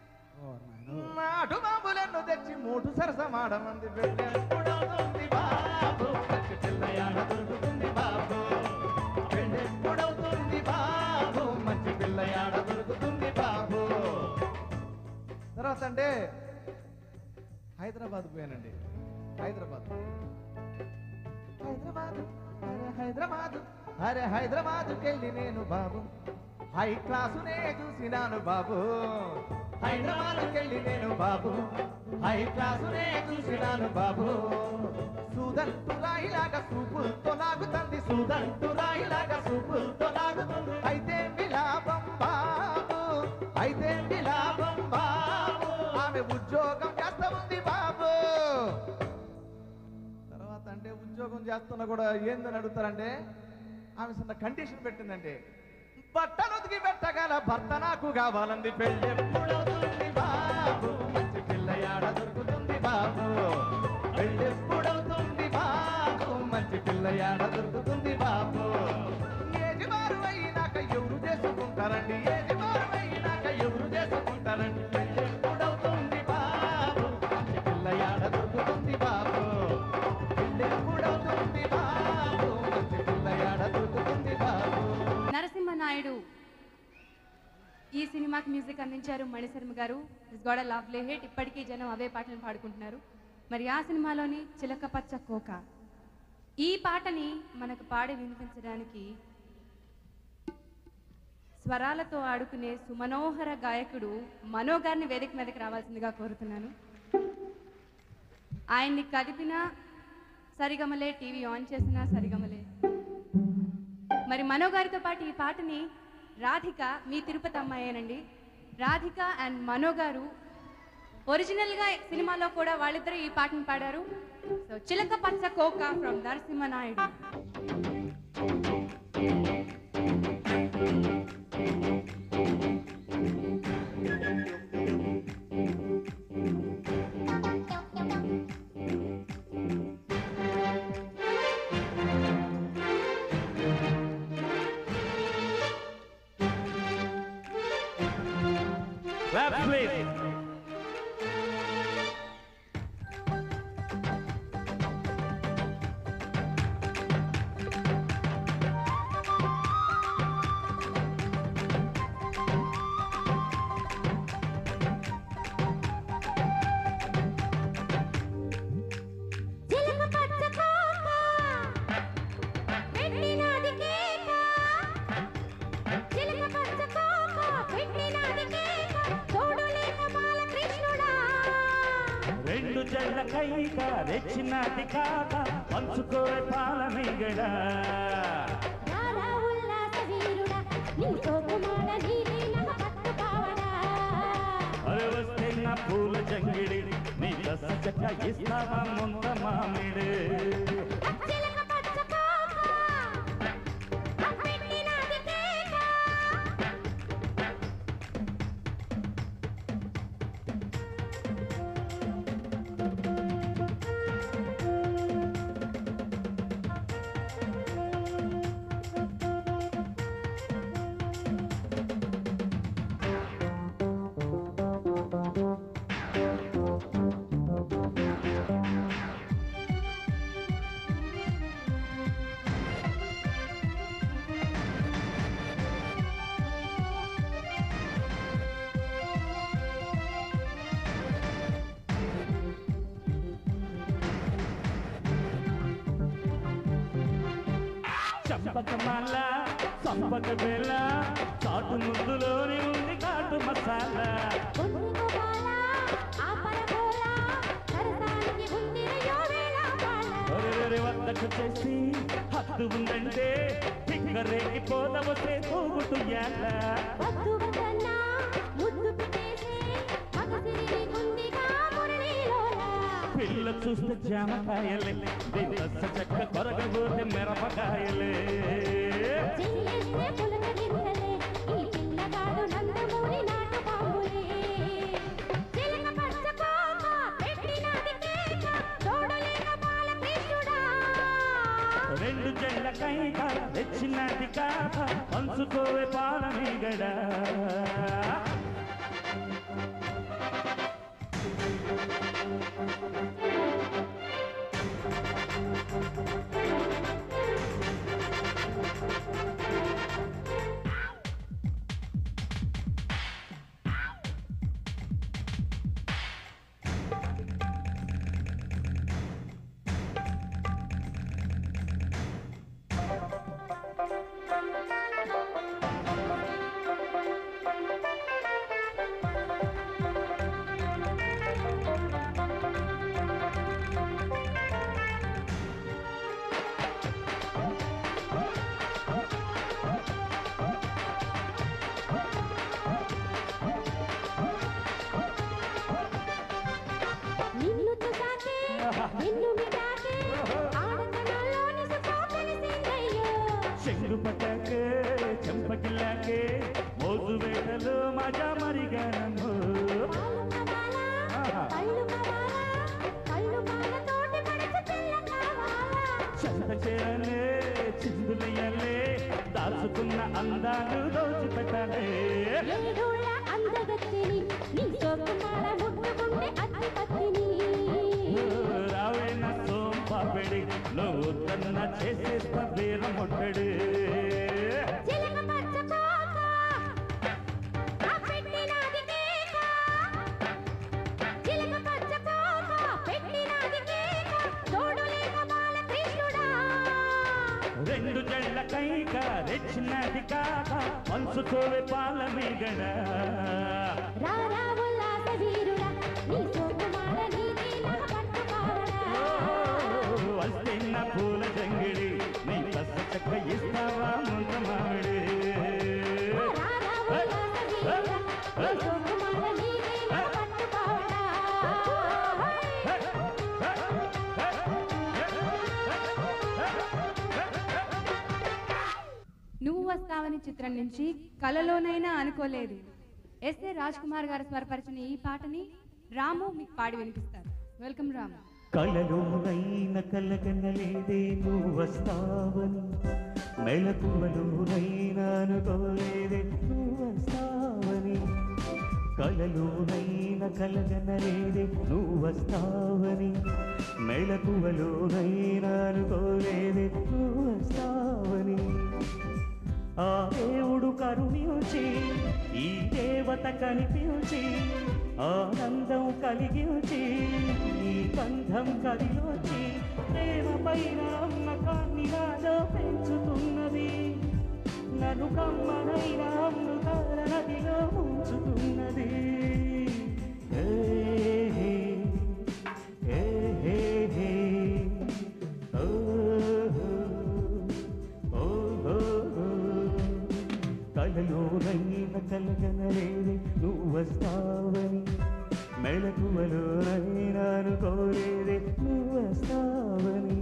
నాటు బాంబులెన్నో తెచ్చి మూటు సరసమాడమంది పెళ్ళెప్పుడవుతుంది బాబు మంచి పిల్లయాడ దొరుకుతుంది బాబు పెళ్ళెప్పుడవుతుంది బాబు మంచి పిల్లయాడ దొరుకుతుంది బాబు తర్వాత అంటే హైదరాబాద్ పోయానండి హైదరాబాద్ హైదరాబాద్ అరే హైదరాబాద్ అరే హైదరాబాద్కి వెళ్ళి నేను బాబు హై క్లాసునే చూసినాను బాబు హైదరాబాద్కి వెళ్ళి నేను బాబు హై క్లాసునే చూసినాను బాబు సూదంటు రాయిలాగా సూపులతో లాగుతుంది సూదంటు రాయిలాగా సూపులతో లాగుతుంది అయితే విలాపం బాబు అయితే విలాపం బాబు ఆమె ఉద్యోగం చేస్తా ఉంది బాబు తర్వాత అంటే ఉద్యోగం చేస్తున్నా కూడా ఏందని అడుగుతారంటే ఆమె చిన్న కండిషన్ పెట్టిందంటే బట్టలు ఉతికి పెట్టగల భర్త నాకు కావాలంది పెళ్ళి ఎప్పుడవుతుంది బాబు మంచి పిల్లయాడ దొరుకుతుంది బాబు పెళ్ళి ఎప్పుడవుతుంది బాబు మంచి పిల్లయాడ దొరుకుతుంది బాబు ఏది వారు అయినాక ఎవరు చేసుకుంటారండి ఏది వారు అయినాక ఎవరు చేసుకుంటారండి పెళ్ళి ఎప్పుడవుతుంది బాబు మంచి పిల్లయాడ దొరుకుతుంది బాబు పెళ్ళి ఎప్పుడవుతుంది బాబు మంచి పిల్లయాడ దొరుకుతుంది బాబు నరసింహనాయుడు ఈ సినిమాకి మ్యూజిక్ అందించారు మణిశర్మ గారు ఇస్ గోడ లవ్లీ హిట్ ఇప్పటికీ జనం అవే పాటలను పాడుకుంటున్నారు మరి ఆ సినిమాలోని చిలక పచ్చ కోక ఈ పాటని మనకు పాడి వినిపించడానికి స్వరాలతో ఆడుకునే సుమనోహర గాయకుడు మనో గారిని వేదిక మీదకి రావాల్సిందిగా కోరుతున్నాను ఆయన్ని కదిపినా సరిగమలే టీవీ ఆన్ చేసినా సరిగమలే మరి మనో గారితో పాటు ఈ పాటని రాధిక మీ తిరుపతి అమ్మాయేనండి రాధిక అండ్ మనో గారు ఒరిజినల్గా సినిమాలో కూడా వాళ్ళిద్దరూ ఈ పాటను పాడారు సో చిలక పచ్చ కోక ఫ్రమ్ నరసింహనాయుడు Clap, please. చిలక పచ్చ కోక పెట్టినాది కేక చిలక పచ్చ కోక పెట్టినాది కేక చూడలేక బాలకృష్ణుడా రెండు జళ్ళ కైక రెచ్చినది కాక పంచుకోవే పాలమిగడా రారా ఉల్లాస వీరుడా నీ కోకుమాడ నీదే నగ పట్టు పావడా అరే వస్తే నా పూల జంగిడి నీ దశ చెక్క ఇస్తావా ముంత మామిడి చిలక పచ్చ కోక పెట్టినాది కేక చంపకమాల సంపక బెల్ల చాటు ముద్దులోని ఉంది కాటు మసాలా ఉంది గోపాల ఆపర బోల సరసానికి ఉంది రయో వేళ బాల ఒరెరెరె వద్దకు చేసి హద్దు ఉందంటే తిక్కరేకి పోదవసే తూగుతుయ్యాల వద్దు వద్దన్నా ముద్దు పెట్టేసి మగసిరి గుండిగా మురళీలోలా పిల్ల చూస్తే జామకాయలే దిగ్గస చెక్క కొరగబోతే మిరపకాయలే చెయ్యేస్తే పులకరింతలే ఈ పిల్లగాడు నందమూరి నాటు బాంబులే చిలక పచ్చ కోక పెట్టినది కేక చూడలేక బాలకృష్ణుడా రెండు జళ్ళ కైక తెచ్చినది కాక పంచుకోవే పాలమీగడా నిన్ను తుసాకే నిన్ను మిటాకే ఆడతనాలోని సుఖం తెలిసిందయ్యో చెంగు పట్టాకే చెంపకిల్లాకే మోజు వేటలు మజా మరిగానము పాలు కావాలా కళ్ళు కావాలా కళ్ళు పాలతోటి పడచ పిల్ల కావాలా చెంత చేరలే చిందులయ్యలే దాచుకున్న అందాలు దోచిపెట్టాలే ఏడోళ్ళ అందగత్తిని నీ సోకుమాల ముట్టుకుంటే అత్తి పత్తిని రావేన సోంపాపెడి నువ్వు తన్న చేసేస్తా బీరం ఒట్టడు చిలక పచ్చ కోక ఆ తెచ్చినది కాక పంచుకోవే పాల మీగడ రారా ఉల్లాస వీరుడా నీ సోకుమార నీదే నా పట్టుకోవడా వస్తే నా పూల జంగిడి నీ కస చక్క ఇస్తావా ముంత మామిడి రారా ఉల్లాస వీరుడా నీ సోకుమార నీదే నా పట్టుకోవడా నువ్వు వస్తావని చిత్రం నుంచి కలలోనైనా అనుకోలేదు ఎస్ఏ రాజ్ కుమార్ గారు స్వరపరిచిన ఈ పాటని రాము మీకు పాడి వినిపిస్తారు వెల్కమ్ రాము కలలోనైన కలగనలేదే నువ్వు వస్తావని మెలకువలోనైనా అనుకోలేదే నువ్వు వస్తావని కలలోనైన కలగనలేదే నువ్వు వస్తావని మెలకువలోనైనా అనుకోలేదే నువ్వు వస్తావని ఆ దేవుడు కరుణించి ఈ దేవత కనిపించి ఆనందం కలిగించి ఈ బంధం కదిలొచ్చి ప్రేమ పైన నమ్మకాన్ని నాలో పెంచుతున్నది నన్ను కమ్మనైన అమృతాల నదిలో ఉంచుతున్నది ఏ హే, ఏ హే హే, ఓ ఓ ఓ ఓ. కలలోనైన కలగనలేదే నువ్వు వస్తావని మెలకువలోనైనా అనుకోలేదే నువ్వు వస్తావని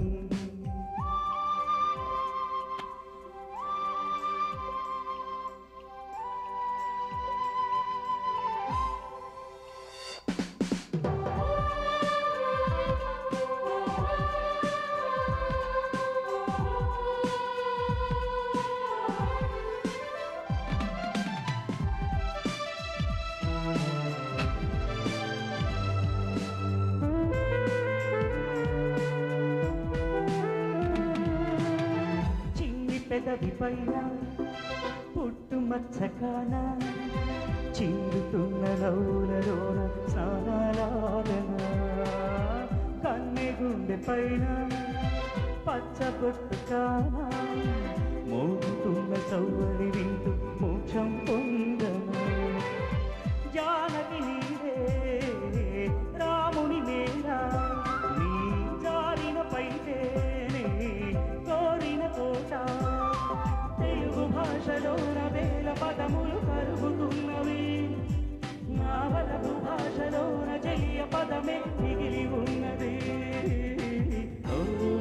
చిన్ని పెదవి పైన పుట్టు మచ్చకాన చిందుతున్న నవ్వులలోన స్నానాలాడన కన్నె గుండె పైన పచ్చబొట్టు కాన మోగుతున్న సౌవడి వింటూ మోక్షం పొందన జానకి నీవే రాముని మేళ నీ జారిన పైతేనే కోరిన కోట తెలుగు భాషలోన వేల పదములు కరుగుతున్నవి నా వలపు భాషలోన చెయ్య పదమే మిగిలి ఉన్నది ఓ,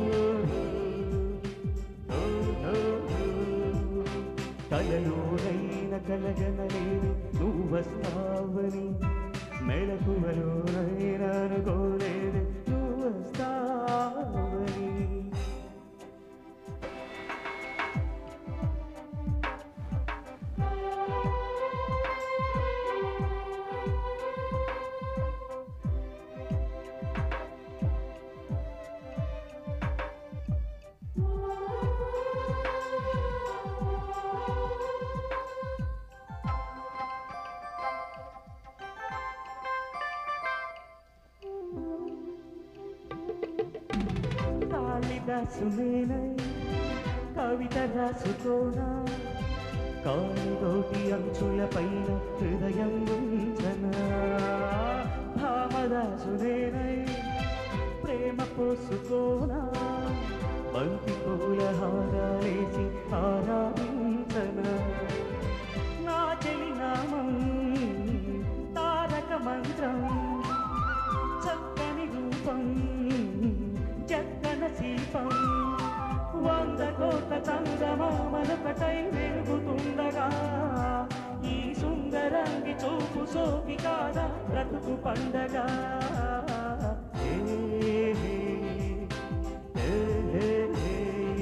ఓ, ఓ, ఓ. కలలోనైన కలగనలేదు నువ్వు వస్తావని మెలకువలోనైనా అనుకోలేదు నువ్వు వస్తావని కాళిదాసునేనై కవిత రాసుకోనా కాలిగోటి అంచుల పైన హృదయం ఉంచనా భామదాసునేనై ప్రేమ పోసుకోనా బంతి పూల హారాలేసి ఆరాధించనా నా చెలి నామం తారక మంత్రం చక్కని రూపం చక్కన శిల్పం వంద కోట్ల చందమామలొకటై వెలుగుతుండగా ఈ సుందరంగి చూపు సోకి కాదా బ్రతుకు పండగ ఏ హే, ఏ హే హే.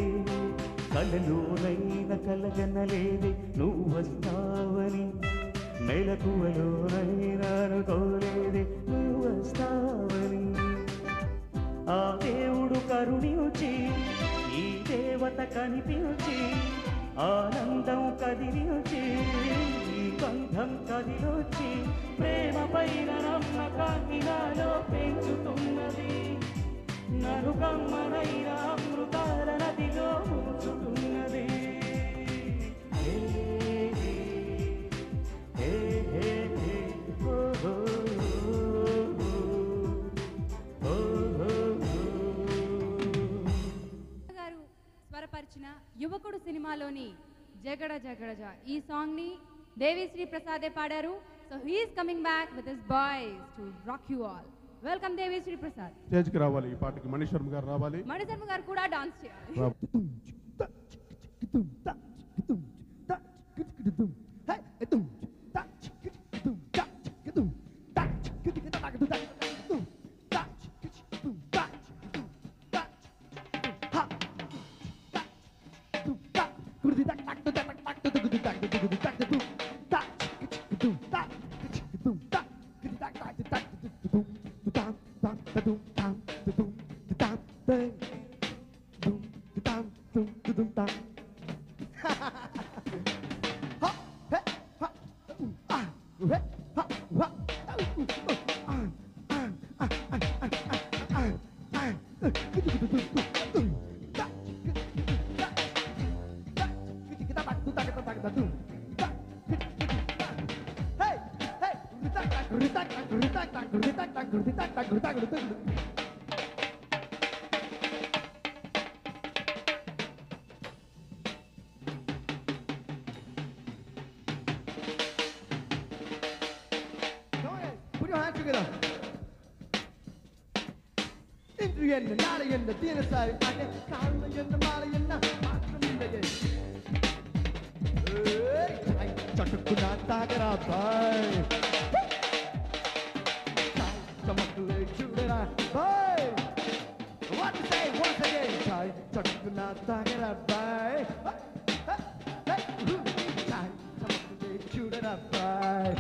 కలలోనైన కలగనలేదే నువ్వు వస్తావని మెలకువలోనైనా అనుకోలేదే నువ్వు వస్తావని ఆ దేవుడు కరుణించి ఈ దేవత కనిపించి ఆనందం కదిలించి ఈ బంధం కదిలొచ్చి ప్రేమ పైన నమ్మకాన్ని నాలో పెంచుతున్నది నన్ను కమ్మనైన అమృతాల నదిలో ఉంచుతున్నది యువకుడు సినిమాలోని జగడ జగడజ ఈ సాంగ్ ని దేవిశ్రీ ప్రసాదే పాడారు so he is coming back with his boys to rock you all welcome Devi Sri Prasad స్టేజ్కి రావాలి ఈ పాటకి మనీష్ శర్మ గారు రావాలి మణిశర్మ గారు కూడా డాన్స్ చేయాలి రా- Put your hands together. Into the end, not again, the theater side. I get calm again, the mile again, not again. Hey, చటుక్కున తాగరా బాయ్ చమక్కులే చూడరా boy What to say once again? చాయ్ చటుక్కున తాగరా బాయ్ చాయ్ చమక్కులే చూడరా boy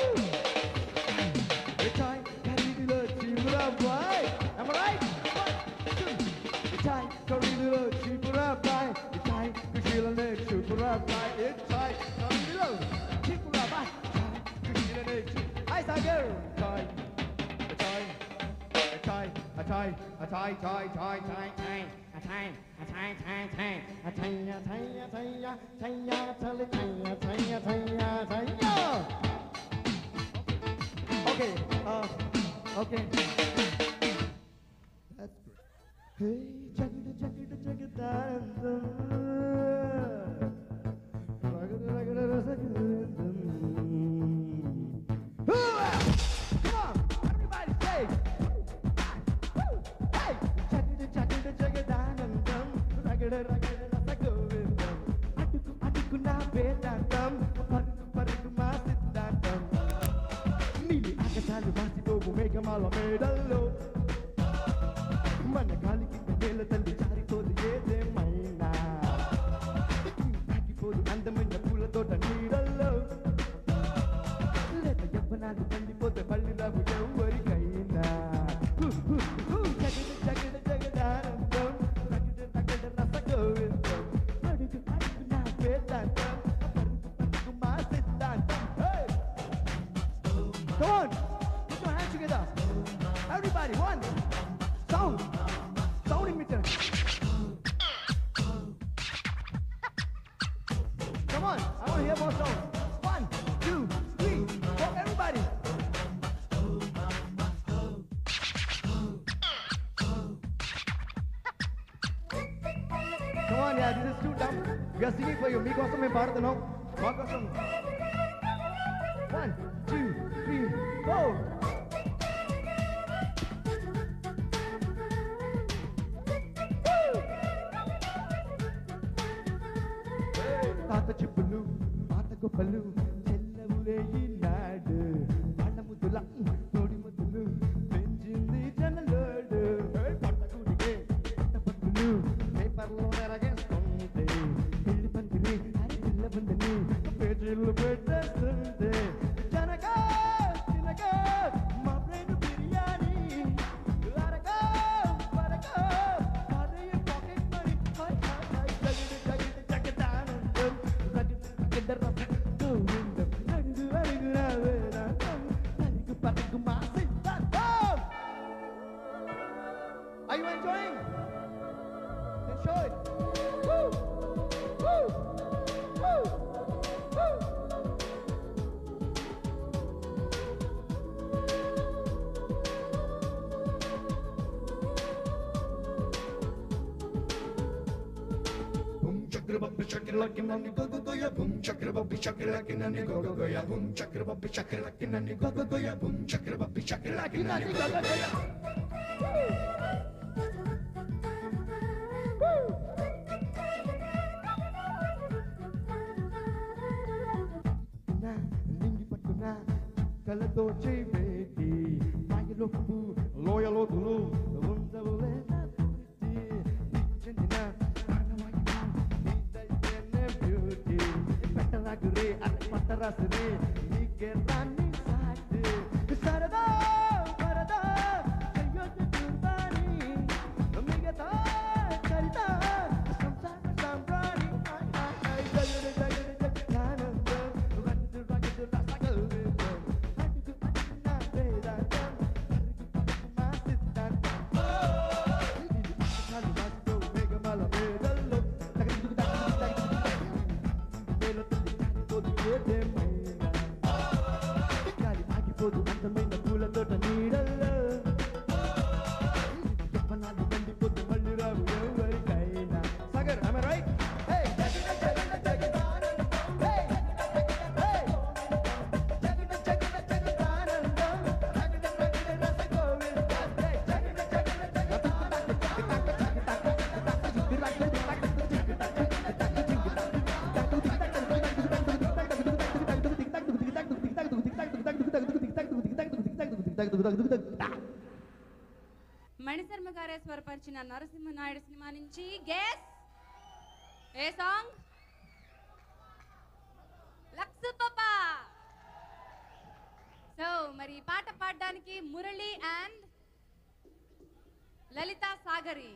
Chai, Carrillo, Chipura, boy. Am I right? One, two. Chai, Carrillo, Chipura, boy. Chai, Carrillo, Chipura, boy. Chai, Carrillo, Chipura, boy. Chai, Carrillo, Chipura. Hi, Sagar. Chai, Chai, Chai, Chai, Chai, Chai, Chai, Chai, Chai. A Chai, a Chai, Chai, Chai. A Chai, a Chai, a Chai, a Chai, a Chai, a Chai, a Chai, a Chai, a Chai. Okay, uh, okay. That's good. Hey, check it, check it, check it, dance. Come on, everybody say. Hey, check it, check it, check it, dance. Ragada, ragada, rasa govindam. Aduku, aduku na vedandam. Paruku, paruku ma siddhantam. నీలి ఆకాశాలు మాసిపోవు మేఘమాల మేడల్లో మన గాలికి నేల తల్లి జారిపోదు ఏదేమైనా ఆగిపోదు అందమైన పూల తోట నీడల్లో లేత యవ్వనాలు పండిపోతే పల్లి రావు ఎవరికైనా హు, హు, హు, జగడ జగడ జగదానందం తగడ తగడ రస గోవిందం అడుగు అడుగు నా వేదాంతం పరుగు పరుగు మా సిద్ధాంతం Hey! Come on, put your hands together. Everybody, one. Sound. Sound emitter. Come on, I want to hear more sound. One, two, three, four, everybody. Come on, yeah, this is too dumb. We are singing for you. మీకోసం మేము పాడుతున్నాం మాకోసం One, two, three, four. తాత చెప్పులు పాత గొప్పలు చెల్లవులే ఈనాడు వాళ్ళ ముద్దుల తోడి ముద్దులు పెంచింది జనలోడు పట్టకుడిగే పట్టపట్టులు పేపర్లో నెరగేస్తుంటే పెళ్లి పందిరి పిల్ల బందని పేజీలు పెట్టేస్తుంటే జనగా తినగా మా బ్రెయిన్ బిర్యానీ అరగా పరగా అరే పాకెట్ మనీ హాయ్ హాయ్ హాయ్ జగడ జగడ జగదానందం జగడ జగడ రస గోవిందం అడుగు అడుగు నా వేదాంతం పరుగు పరుగు మా సిద్ధాంతం Are you enjoying? Then show it. Woo! Woo! Woo! Woo! Chakrababbi chakrakinani go go go ya boom. Chakrababbi chakrakinani go go go ya boom. Chakrababbi chakrakinani go go go ya boom. Chakrababbi chakrakinani go go go ya. నా నింగి పట్టున కలతో చేవేటి మాయలోపు లోయలోతులు ఉండవులే చెందిన ప్రాణవాయువు నీదైతేనే beauty పెట్టరాగురే అది పట్టరాసురే నీకే రాని సాటి సరదా సరదా చెయ్యొద్దు చూడాలి మిగతా చరిత సంసార సాంబ్రాణి జగడ జగడ జగదానందం రగడు రగడు రసగల్వితం అడుగు అడుగున వేదాంతం అడుగు మా సిద్ధాంతం చాలు వాటితో మేఘమాల మేడల్లో తగదుగు తగదుగు తగదుగు మేలో తల్లి కాలిపోదు ఏదేమైనా గాలి ఆగిపోదు అందమైన పూల తోట నీడల్లో చెప్పనాలు మండిపోతే మళ్ళీ రావు ఎవరికైనా Sagar am I right? Hey! జగడ జగడ జగదానందం. Hey! Hey! జగడ జగడ జగదానందం. రగడ రగడ రసగోవిందం. Hey! జగడ జగడ జగదానందం. మణిశర్మ గారే స్వరపరిచిన నరసింహనాయుడు సినిమా నుంచి గెస్ ఏ సాంగ్ లక్స్ పాపా సో మరి ఈ పాట పాడడానికి మురళి అండ్ లలిత సాగరి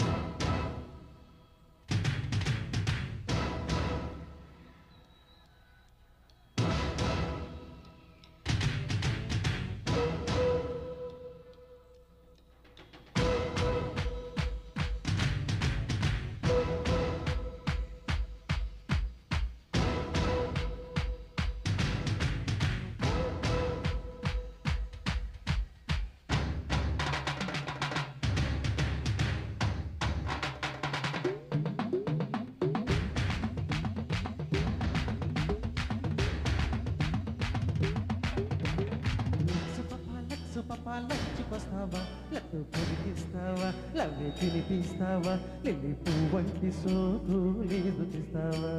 లచ్చికొస్తావా లట్టు పొదిగిస్తావా లవ్వే తినిపిస్తావా లిల్లి పువ్వంటి సోకు లేదు తీస్తావా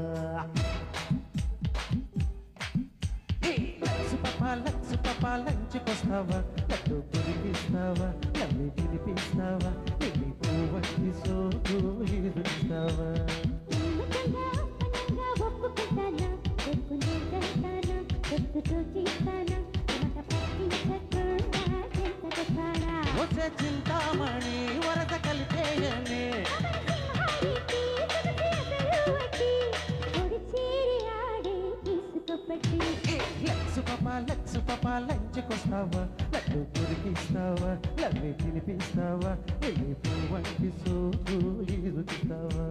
లక్సు పాప లక్సు పాప లంచుకొస్తావా లడ్డు పొదిగిస్తావా లవ్వే తినిపిస్తావా లిల్లి పువ్వంటి సోకు లేదు తీస్తావా నమ్మకంగా అప్పనంగా ఒప్పుకుంటానా ఒప్పుకుంటానా ఒప్పుతో చేస్తానా మాట పట్టించకుండా చెంతకొస్తానా వచ్చే చింతామణి వరద కలిపేయనే సింహారికి సొగసి అసలు వడ్డీ ఒడి చేరి ఆడే తీసుకొప్పటి లక్సు పాప లక్సు పాప లంచుకొస్తావా లడ్డు పొదిగిస్తావా లవ్వే తినిపిస్తావా లిల్లి పువ్వంటి సోకు లేదు తీస్తావా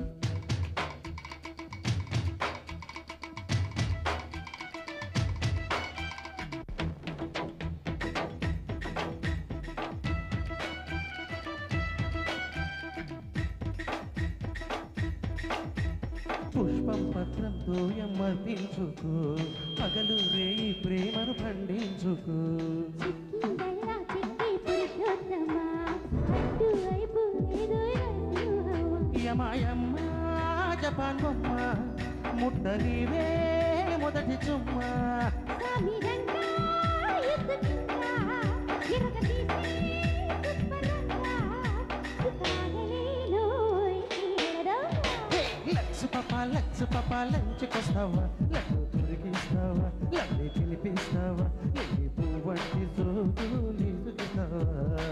పుష్పం పత్రంతో ఎమ్మర్దించుకో పగలు రేయి ప్రేమను పండించుకో చిక్కిందల్లా చిక్కి పురుషోత్తమా అడ్డు వైపు ఏదో రన్ను హవా యమాయమ్మ జపాన్ బొమ్మ ముట్ట నీవే మొదటి చుమ్మ స్వామి రంగా ఎత్తుకుంటా ఎరగ తీసి పుష్పరంగా సుఖాగలేలోయ్ తీరదా లక్సు పాప లక్సు పాప లంచుకొస్తావా లడ్డు తిరిగిస్తావా లడ్డు తినిపిస్తావా నీ పువ్వంటి సోకు నీసుకుతావా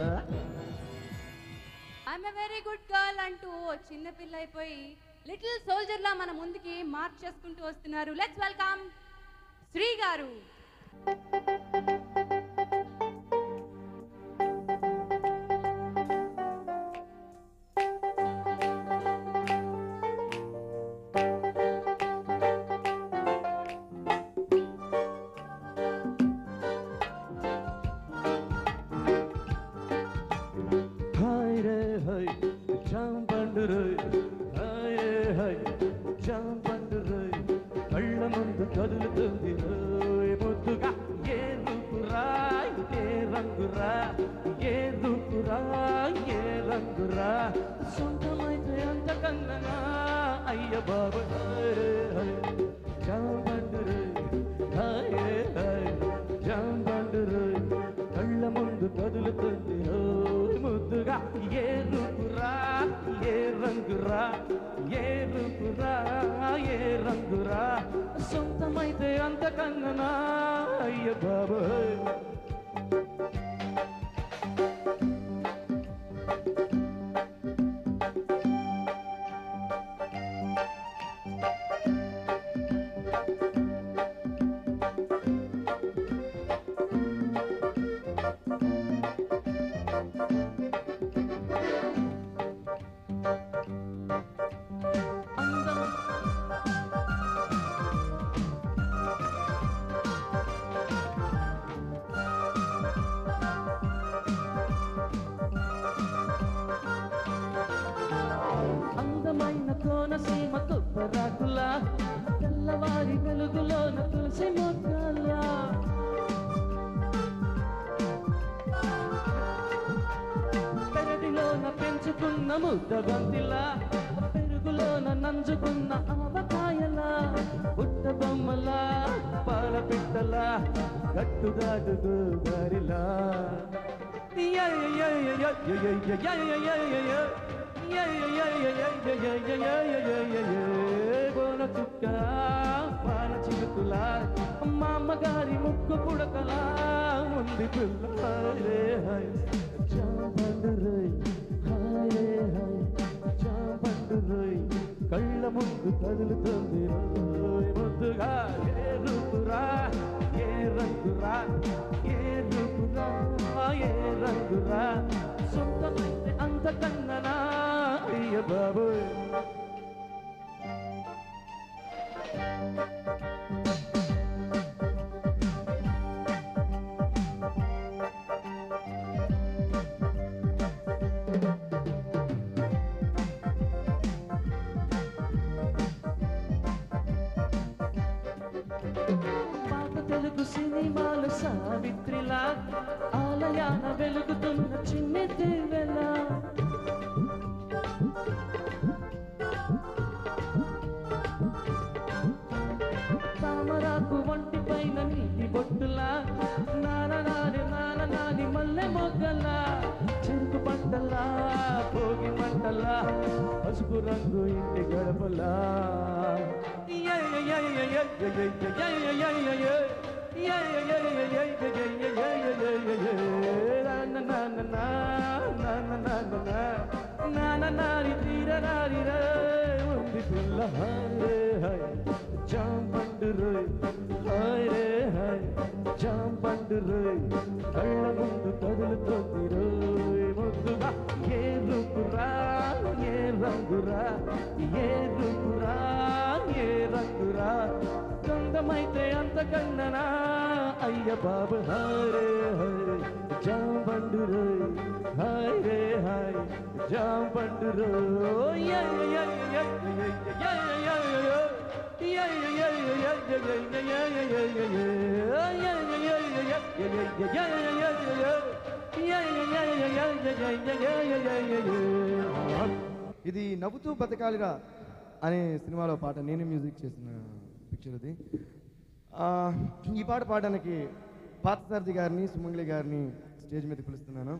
I'm a very good girl అంటూ ఓ చిన్న పిల్ల అయిపోయి లిటిల్ సోల్జర్ లా మన ముందుకి మార్చ్ చేసుకుంటూ వస్తున్నారు లెట్స్ వెల్కమ్ శ్రీ గారు హాయ్ రే హాయ్ చాంపండు రే హాయ్ రే హాయ్ ముందు కదులుతుంది ఓయ్ ముద్దుగా ఏ రూపురా ఏ రంగురా ఏ రూపురా ఏ రంగురా సొంతమైతే అంత కన్ననా అయ్య బాబు జాంబండురు హాయ్ హాయ్ జాంబండురు కళ్ళ ముందు కదులుతుంది ఓయ్ ముద్దుగా ఏ రూపురా ఏ రంగురా ఏ రూపురా ఏ రంగురా సొంతమైతే అంత కన్ననా అయ్య బాబోయ్ అందం అందమైన కోనసీమ కొబ్బరాకుల తెల్లవారి వెలుగులోన తులసి మొక్కల పెరటిలోన పెంచుకున్న ముద్ద బంతిలా పెరుగులోన నంజుకున్న ఆవకాయలా పుట్ట బొమ్మలా పాల పిట్టలా గట్టుదాటుకు దారిలా బోన చుక్క పాల చిలుకులా మా అమ్మగారి ముక్కు పుడకలా ఉంది పిల్ల హాయ్ చాపండురై హాయ్ హాయ్ చాపండురై కళ్ళ ముందు కదులుతుంది రోయ్ ముద్దుగా ఏ రూపురా ఏ రంగురా ఏ రూపురా ఏ రంగురా సొంతమైతే అంత కన్ననా అయ్య బాబోయ్ పాత తెలుగు సినిమాలు సావిత్రిలా ఆలయాన వెలుగుతున్న చిన్ని దివ్వెలా తామరాకు వంటి పైన నీటి బొట్టులా నాన నాని నాన నాని మల్లె మొగ్గలా చెరుకు పంటలా భోగి మంటలా పసుపు రంగు ఇంటి గడపలా నాని తీర నారి ఉంది పిల్ల హాయ్ హాయ్ జాంపండు రోయ్ హాయ్ రే హాయ్ జాంపండు రోయ్ కళ్ళ ముందు కదులుతుంది రోయ్ ముద్దుగా ఏ రూపురా ఏ రంగురా ఏ రూపురా ఏ రంగురా గంధమైతే అంత కన్ననా అయ్య బాబు హాయ్ రే హాయ్ జాంపండు రోయ్ హాయ్ రే హాయ్ జాంపండు రోయ్ యా యా యా యా యా యా యా ఇది నవ్వుతూ బతకాలిరా అనే సినిమాలో పాట నేనే మ్యూజిక్ చేసిన పిక్చర్ ఇది ఆ, ఈ పాట పాడడానికి పార్థసారథి గారిని సుమంగళి గారిని స్టేజ్ మీద పిలుస్తున్నాను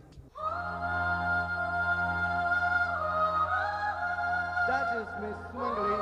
That is Miss సుమంగళి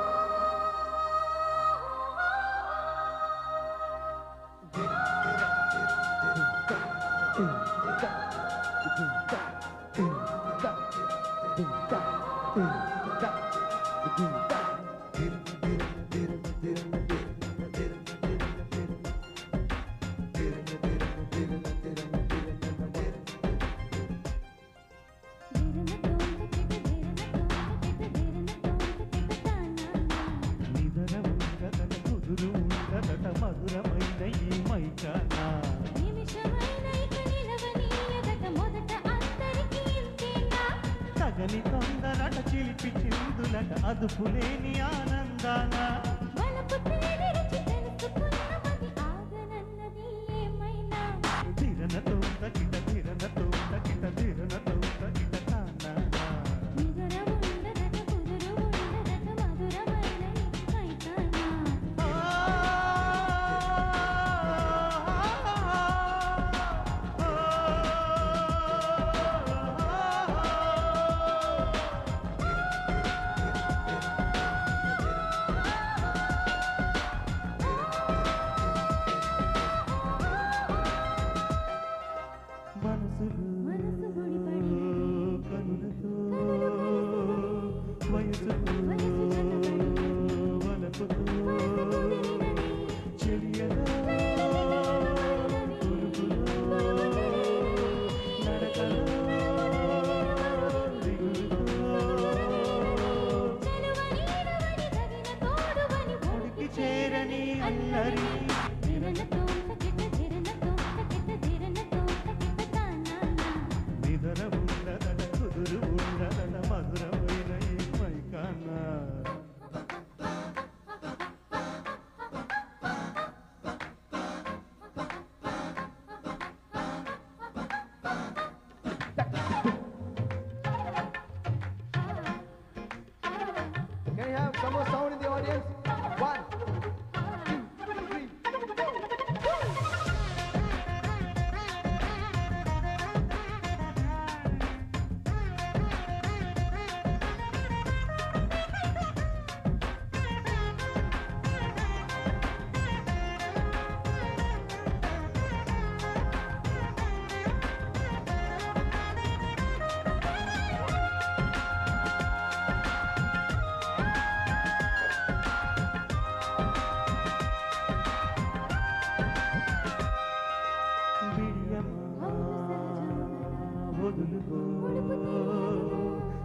మధురమైన ఈ మైకానా నిమిషమైన ఇక నిలవనీయదట మొదట అందరికీ ఇంతేనా తగని తొందరట చిలిపి చిందులట అదుపులేని ఆనందాన వలపు తేనె రుచి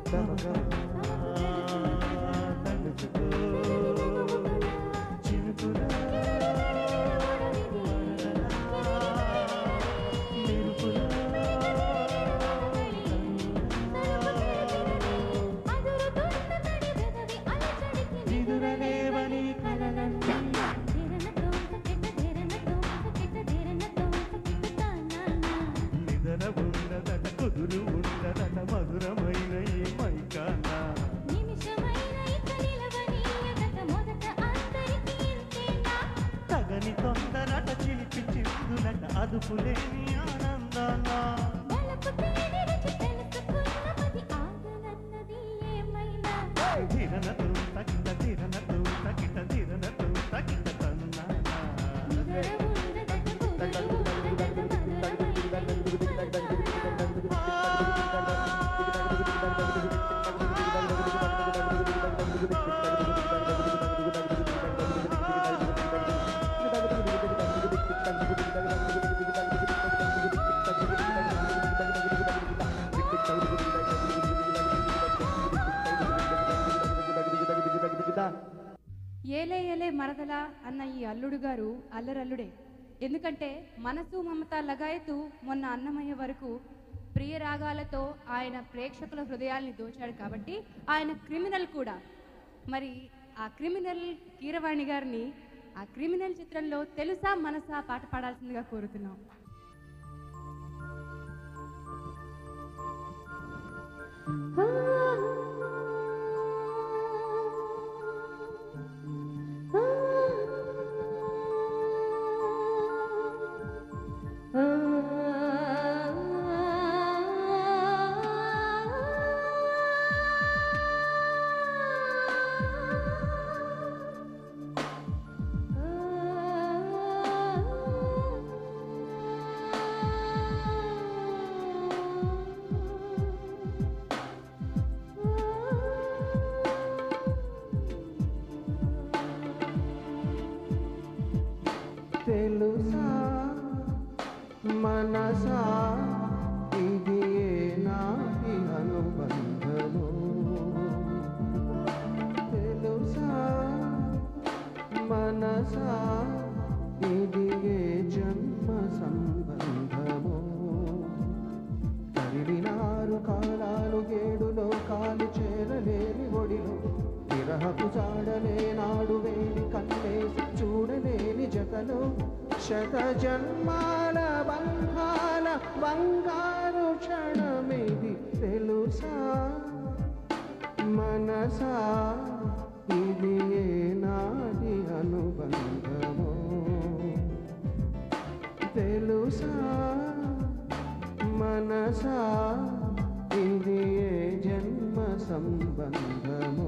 నిదర ఉన్నదట కుదురు ఉన్నదట మధురమైన ఈ మైకానా తగని తొందరట చిలిపి చిరుదులట అదుపులేని ఆనందాన ధిరనతో తకిట ధిరనతో తకిట ధిరనతో తకిట తన్నానా ఏలే ఏలే మరదలా అన్న ఈ అల్లుడు గారు అల్లరల్లుడే ఎందుకంటే మనసు మమత లగాయతు మొన్న అన్నమయ్య వరకు ప్రియ రాగాలతో ఆయన ప్రేక్షకుల హృదయాల్ని దోచాడు కాబట్టి ఆయన క్రిమినల్ కూడా మరి ఆ క్రిమినల్ కీరవాణి గారిని ఆ క్రిమినల్ చిత్రంలో తెలుసా మనసా పాట పాడాల్సిందిగా కోరుతున్నాం తెలుసా మనసా ఇది ఏ నాటి అనుబంధము తెలుసా మనసా ఇది ఏ జన్మ సంబంధము కదిలినారు కాలాలు గేడులో కాలు చేరలేని ఒడిలో విరహపు జాడలే నాడు వేడి కన్నేసి చూడలేని జతలో శత జన్మాల బంధాల బంగారు క్షణమిది తెలుసా మనసా ఇది ఏ నాటి అనుబంధము తెలుసా మనసా ఇది ఏ జన్మ సంబంధము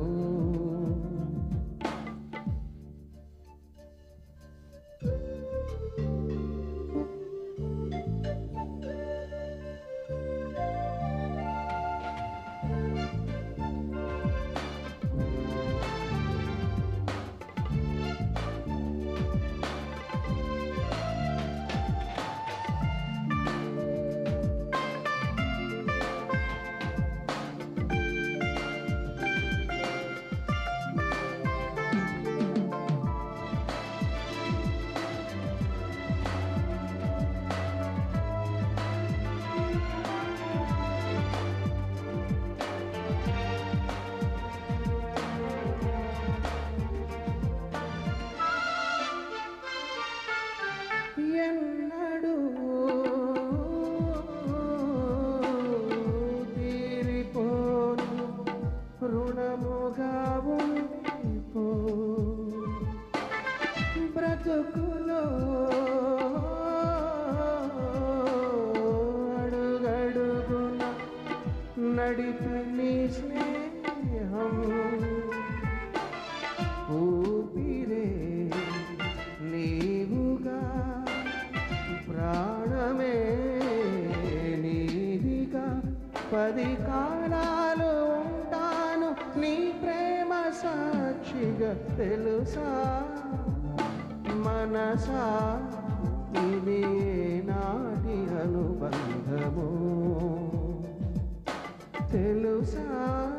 ఎన్నడూ తీరిపోను రుణముగా ఉండిపో బ్రతుకులో అడుగడుగున నడిపి నీ స్నేహం ఊపిరే నీవుగా ప్రాణమే నీదిగా పది కాలాలు ఉంటాను నీ ప్రేమ సాక్షిగా తెలుసా మనసా ఇది ఏ నాటి అనుబంధము తెలుసా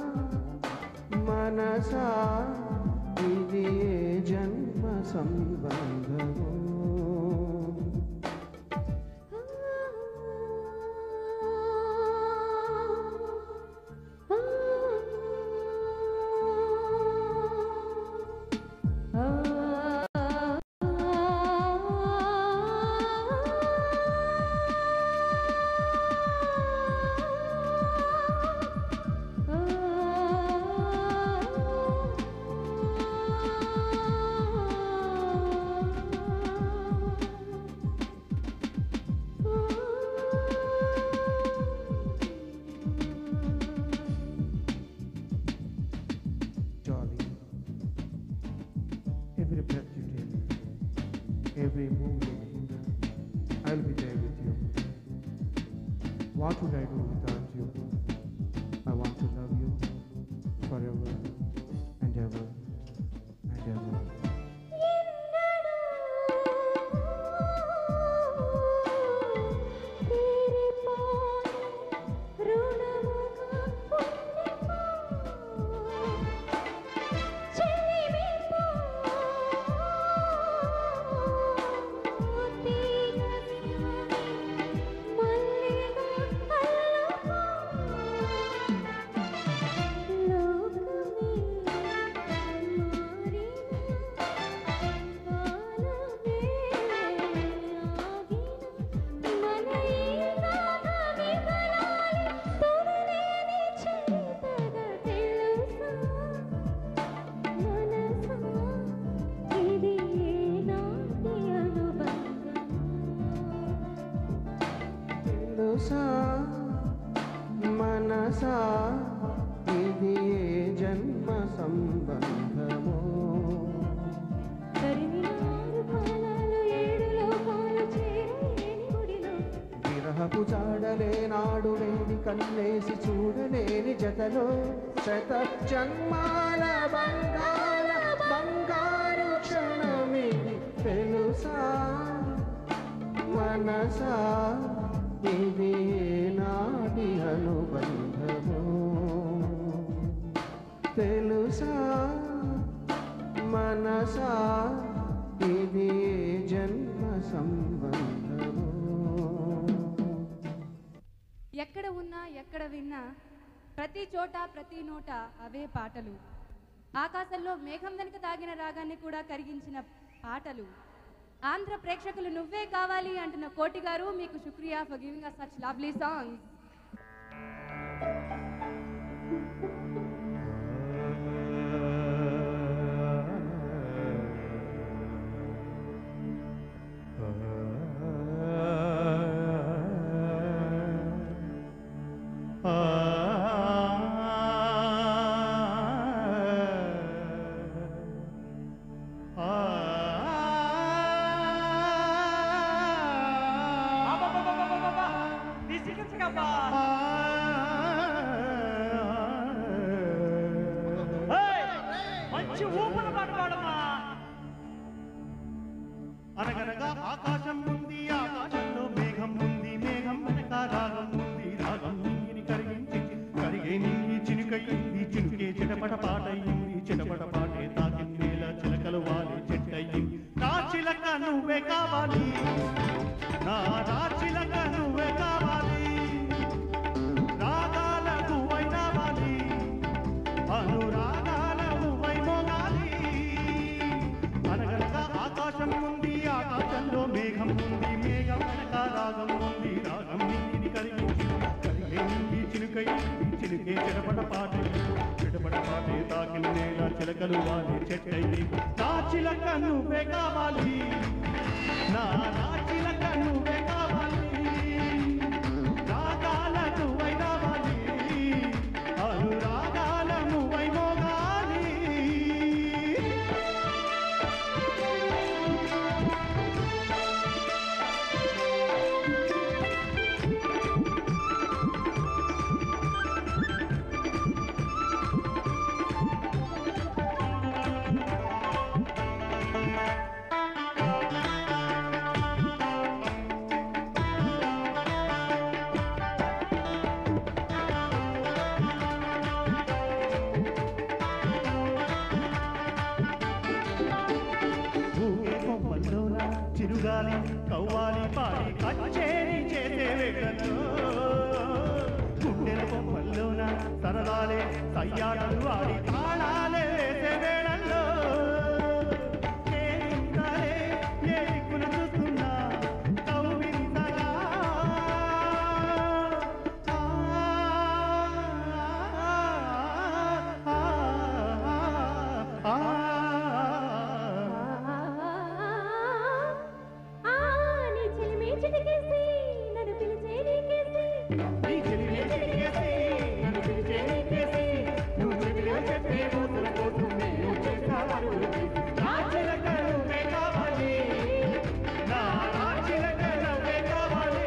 మనసా ఇది ఏ జన్మ సంబంధము Darling, every breath you take, every move you make, I'll be there with you. What would I do without you? I want to love you forever and ever and ever. తెలుసా మనసా ఇది ఏ జన్మ సంబంధము విరహపు చాడలే నాడు వేడి కన్నేసి చూడలేని జతలో శత జన్మాల బంగార బంగారు క్షణమిది తెలుసా మనసా ఇది నాటి అనుబంధము తెలుసా మనసా ఇది జన్మ సంబంధము ఎక్కడ ఉన్నా ఎక్కడ విన్నా ప్రతి చోట ప్రతి నోట అవే పాటలు ఆకాశంలో మేఘం వెనుక తాగిన రాగాన్ని కూడా కరిగించిన పాటలు ఆంధ్ర ప్రేక్షకులు నువ్వే కావాలి అంటున్న కోటి గారు మీకు శుక్రియా for giving us such lovely songs మంచి ఊపిరి పడవాడమ్మా అనగనగా ఆకాశం ఉంది ఆకాశంలో మేఘం ఉంది మేఘం వెనక రాగం ఉంది రాగం నింగిని కరిగించి కరిగే నింగి చినుకయ్యింది చినుకే చిటపట పాటయ్యింది చిటపట పాటే తాకి నేల చిలకలు వాలి చెట్టయ్యింది నా చిలక నువ్వే కావాలి నా రా చిలక నువ్వే కావాలి రాగాల నువ్వై రావాలి అనురాగాల నువ్వై మోగాలి అనగనగా ఆకాశం ఉంది ఆకాశంలో మేఘం ఉంది మేఘం వెనక రాగం ఉంది రాగం నింగిని కలిగించి కలిగే నింగి చినుకై చినుకే చెడపడ పాట చెడపడ పాటే తాకిన నేల చిలకలు వాలి చెట్టయి నా చిలక నువ్వే కావాలి నా నా చిలక నువ్వే కావాలి రాగాల నువ్వై రావాలి అనురాగాల నువ్వై మోగాలి ఆ చిరుగాలి కవ్వాలి పాడి కచ్చేరి చేసే వేళల్లో గుండెల కొమ్మల్లోన సరదాలే సయ్యాటలు ఆడి తాళాలే వేసే వేళల్లో కేరింతలే ఏ దిక్కున చూస్తున్నా కౌగిలింతగా. ఆ, ఆ, ఆ, నీ చెలిమే చిటికేసి నన్ను పిలిచే నీకేసి నీ చెలిమే చిటికేసి, నన్ను పిలిచే నీకేసి, నువ్వు చెవిలో చెప్పే బూతుల కోసమే నువ్వు చేసిన అడుగులకి నా చిలక నువ్వే కావాలి. నా నా చిలక నువ్వే కావాలి.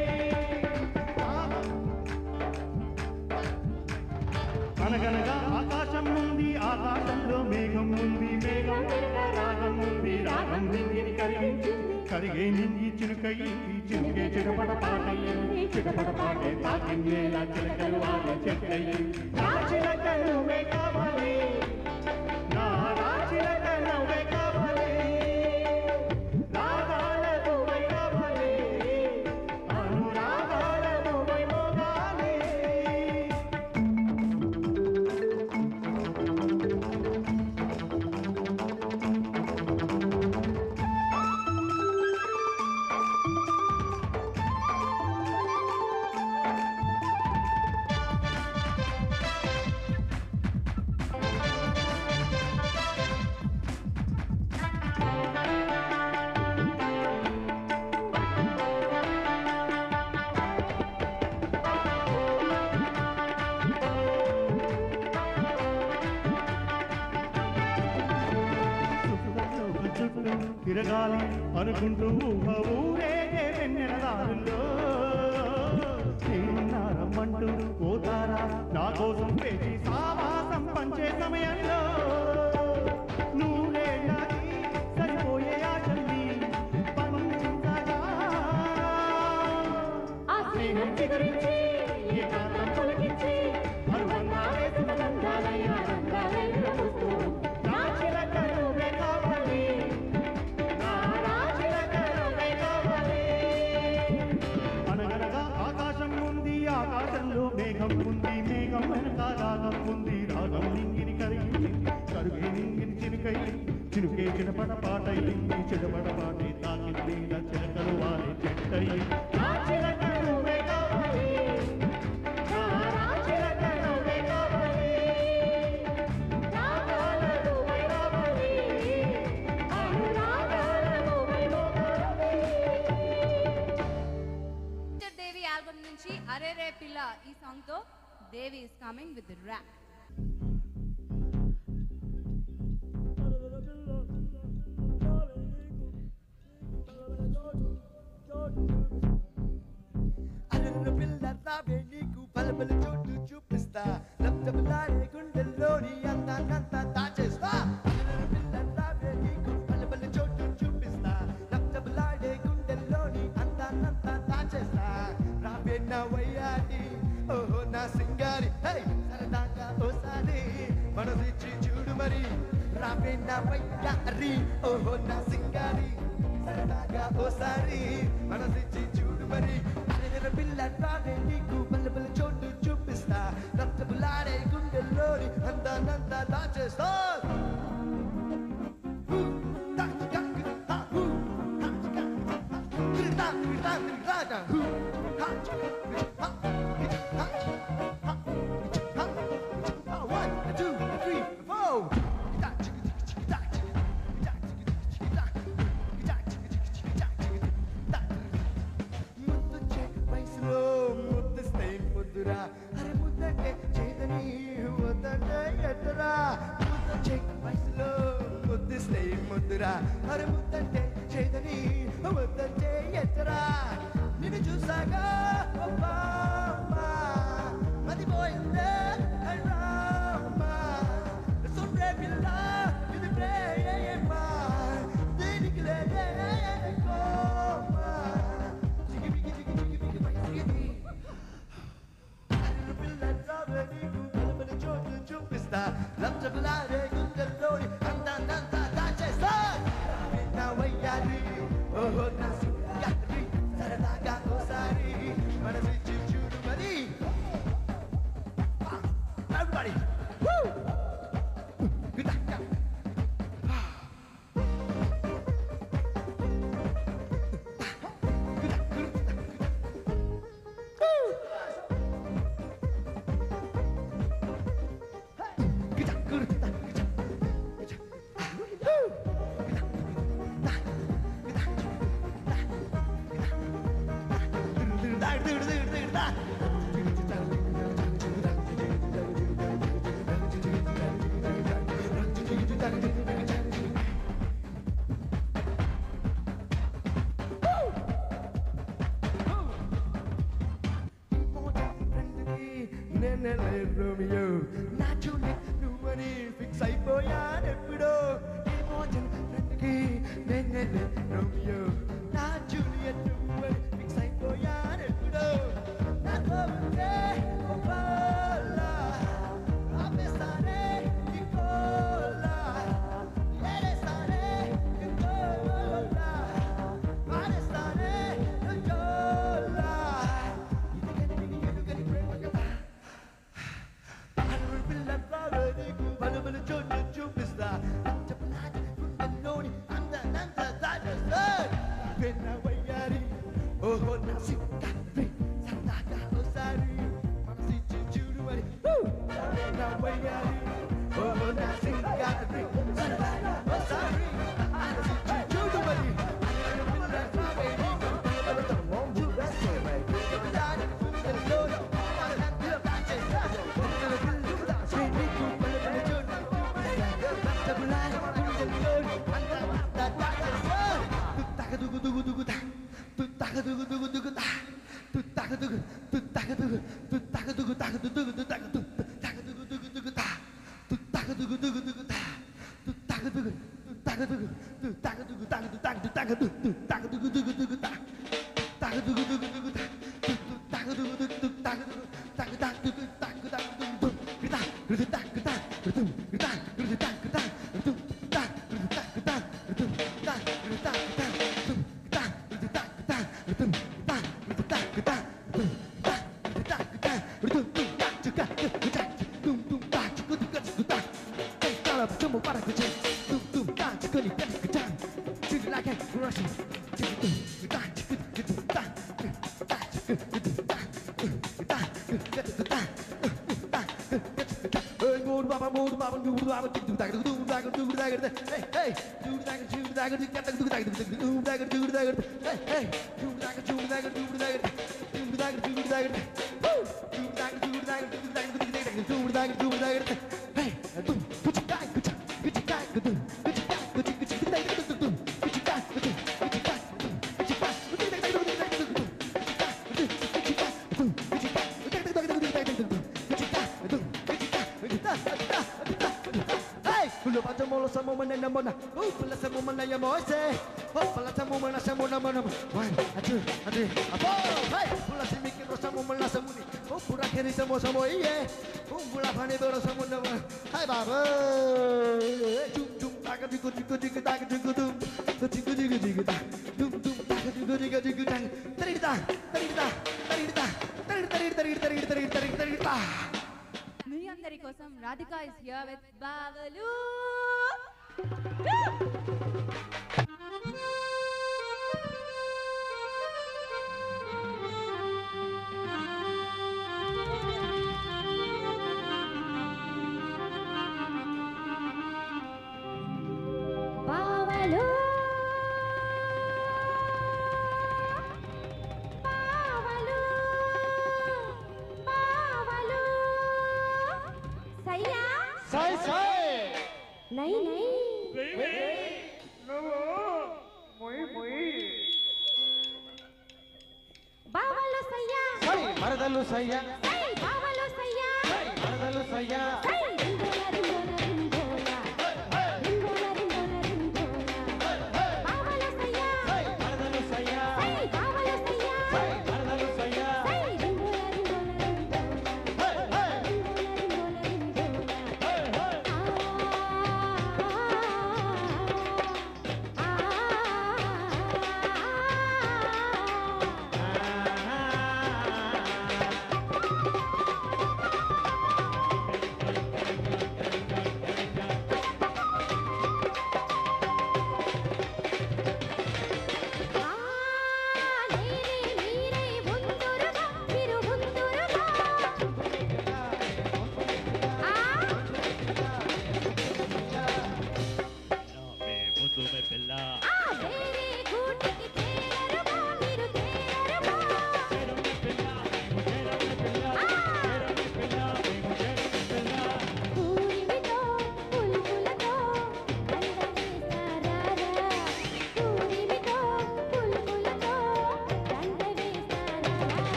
అనగనగా ఆకాశం ఉంది ఆకాశంలో మేఘం ఉంది మేఘం వెనుక రాగం ఉంది రాగం నింగిని కరిగించింది కరిగే నింగి చిలుకయ్యింది చిలుకే చిటపట పాటయ్యింది చిటపట పాటే తాకిందేలా చిలకలు వాళ్ళ చెట్టయ్యింది నా చిలక నువ్వే కావాలి నా నా చిలక నువ్వే కావాలి రాగాల నువ్వే కావాలి అనురాగాల నువ్వే మోగాలి చుట్టూ తిరగాలి అనుకుంటూ ఊహ ఊరేగే వెన్నెల దారుల్లో రమ్మంటూ పోతారా నా కోసం పేచి సావాసం పంచే సమయంలో నువ్వే నాకి సరిపోయే ఆశల్ని పంచించగా ఆ స్నేహం చిగురించి ఏకాంతం తొలగించి అనుబంధా వేసిన బంధాలైన బంధాలైన చూస్తూ నా చిలక నువ్వే కావాలి నా నా చిలక నువ్వే కావాలి అనగనగా ఆకాశం ఉంది ఆకాశంలో మేఘం ఉంది మేఘం వెనక రాగం ఉంది రాగం నింగిని కరిగింది కరుగే నింగిని చినుకై చినుకే చిడపడ పాటయింది చిడపడ పాటే తాకింది నా చిలకలు వారి చెట్టయి నా చిలక నువ్వే కావాలి నా నా చిలక నువ్వే కావాలి రాగాల నువ్వే కావాలి అనురాగాల నువ్వే కావాలి మిస్టర్ దేవి ఆల్బమ్ నుంచి అరే రే పిల్ల ఈ సాంగ్ తో Devi is coming with rap అరర పిల్ల రావే నీకు పలపల చోటు చూపిస్తా రక్తబలాడే గుండెల్లోని అందాన్నంతా దాచేస్తా అరర పిల్ల రావే నీకు పలపల చోటు చూపిస్తా రక్తబలాడే గుండెల్లోని అందాన్నంతా దాచేస్తా రావే నా వయ్యాడి ఓహో నా సింగారి హై సరదాగా ఓసారి మనసిచ్చి చూడు మరి రావే నా వయ్యారి ఓహో నా సింగారి సరదాగా ఓసారి మనసిచ్చి చూడు మరి అరెర పిల్ల రావే నీకు పల్ల పల్ల చోటు చూపిస్తా రక్తపులాడే గుండెల్లోని అందానంతా దాచేస్తా హూ, తాచికా, హా, హూ, తాచికా, హా, తిరిగితా, తిరిగితా, తిరిగితా, హూ, తాచికా, హా, హా, హా, హా, హా, one, two, three, four. తాచికా, తాచికా, తాచికా, తాచికా, తాచికా, ముద్దొచ్చే వయసులో ముద్దిస్తే ముద్దురా అరే ముద్దంటే చేతని వద్దంటే ఎట్టరా ముద్దొచ్చే వయసులో ముద్దిస్తే ముద్దురా అరే ముద్దంటే చేతని వద్దంటే ఎట్టరా నిన్ను చూసి నేనే రోమియో నా చూని నువ్వని ఫిక్స్ అయిపోయాను ఎప్పుడో ఇమోజన్ ఫ్రెండ్కి నేనే రోమియో నా జూలియట్ నువ్వని ఫిక్స్ అయిపోయాను ఎప్పుడో నాతో ఉంటే ఒప్పలా ఆపేస్తానే ఈ కోలా ఏరేస్తానే ఈ కోలా మానేస్తానే ఈ కోలా ఇదిగని ఎలుగని ప్రేమ కదా అడవి పిల్లలాగా నీకు బలబల చోటు చూపిస్తా చెప్పనాటి గుండెల్లోని అందనంత దాచేస్తా పెన్న వయ్యారి ఓహో నా సిక్కారి సరదాగా ఓసారి మనసిచ్చి చూడు మరి నా వయ్యారి ఓహో నా సింగారి సరదాగా ఓసారి మనసిచ్చి చూడు మరి అడవి పిల్లలాగా నీకు బలబల చోటు చూపిస్తా చెప్పనాటి గుండెల్లోని అందనంత దాచేస్తా మీ అందరి కోసం రాధికా ఇస్ హియర్ విత్ బావలు బావలు బావలు బావలు సయ్యా సై సై నై నై బావలు సయ్యా సై మరదలు సయ్య సై బావలు సయ్యా మరదలు సయ్య సై రింగోల రింగోల రింగోల రింగోల రింగోల రింగోల బావలు సయ్యా సై మరదలు సయ్య సై బావలు సయ్యా సై మరదలు సయ్య సై రింగోల రింగోల రింగోల హే హే రింగోల రింగోల రింగోల ఆ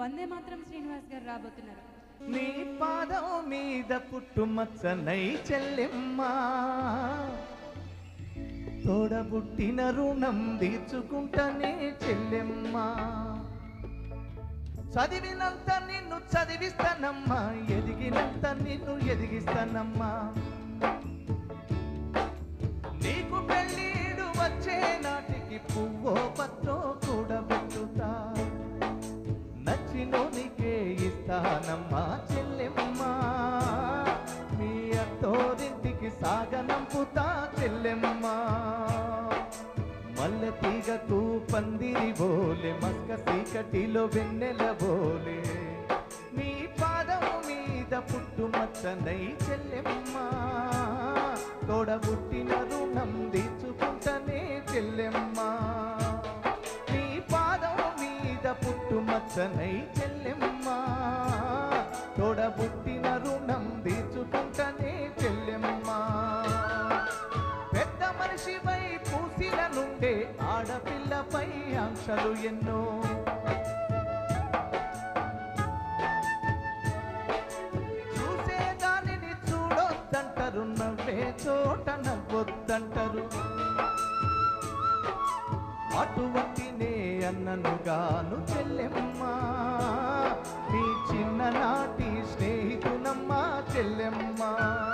వందే మాత్రం శ్రీనివాస్ గారు రాబోతున్నారు నీ పాదం మీద పుట్టుమచ్చనై చెల్లెమ్మా తోడబుట్టిన రుణం తీర్చుకుంటనే చెల్లెమ్మా చదివినంత నిన్ను చదివిస్తానమ్మా ఎదిగినంత నిన్ను ఎదిగిస్తానమ్మా నీకు పెళ్ళీడు వచ్చే నాటికి పువ్వో పత్తో కూడా పెట్టుతా నచ్చినోనికే ఇస్తానమ్మా చెల్లెమ్మా మీ అత్తోరింటికి సాగనంపుతా చెల్లెమ్మా మల్లె తీగకు పందిరి బోలే మస్క సీకటిలో వెన్నెల బోలే నీ పాదం మీద పుట్టుమచ్చనై చెల్లెమ్మా తోడబుట్టిన రుణం తీర్చుకుంటనే చెల్లెమ్మా నీ పాదం మీద పుట్టుమచ్చనై చెల్లెమ్మా తోడబుట్టిన రుణం తీర్చుకుంటనే చెల్లెమ్మా పెద్ద మనిషిపై పూసిన నుండే ఆడపిల్లపై ఆంక్షలు ఎన్నో చూసేదానిని చూడొద్దంటారు నవ్వే చోట నవ్వొద్దంటారు అటువంటినే అన్నను గాను చెల్లెమ్మా నీ చిన్ననాటి స్నేహితునమ్మా చెల్లెమ్మా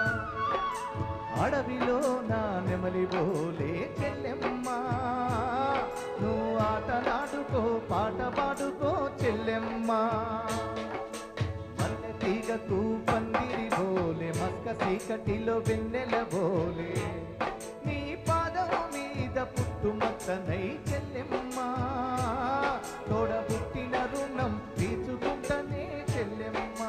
అడవిలో నా నెమలి బోలే చెల్లెమ్మా నువ్వు ఆటలాడుకో పాట పాడుకో చెల్లెమ్మా మల్లె తీగకు పందిరి బోలే మస్క సీకటిలో వెన్నెల బోలే నీ పాదం మీద పుట్టుమచ్చనై చెల్లెమ్మా తోడబుట్టిన రుణం తీర్చుకుంటనే చెల్లెమ్మా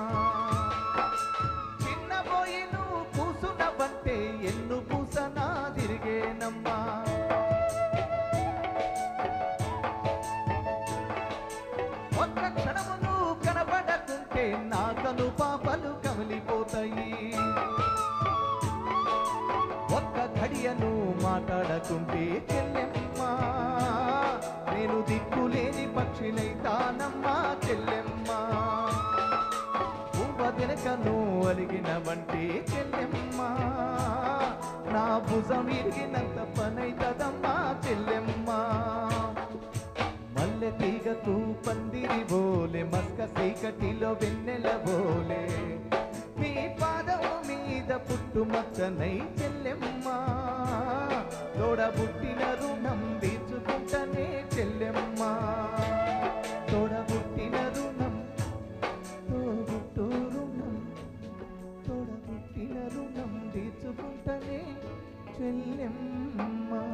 చిన్న పోయి నువ్వు కూసునవంటే ఎన్ను పూసనా తిరిగేనమ్మా ఒక్క క్షణము నువ్వు కనబడకుంటే నా కను పాపలు కమిలిపోతాయి ఒక్క ఘడియను మాట్లాడకుంటే చెల్లెమ్మా నేను దిక్కులేని పక్షినైతానమ్మా చెల్లెమ్మా పువ్వ వెనకను అలిగిన వంటి చెల్లెమ్మా నా భుజం ఇరిగినంత పనైతదమ్మా చెల్లెమ్మా మల్లె తీగకు పందిరి బోలే మస్క సీకటిలో వెన్నెల బోలే నీ పాదం మీద పుట్టుమచ్చనై చెల్లెమ్మా తోడబుట్టిన రుణం తీర్చుకుంటనే చెల్లెమ్మా తోడబుట్టిన రుణం తోబుట్టు రుణం తోడబుట్టిన రుణం తీర్చుకుంటనే చెల్లెమ్మా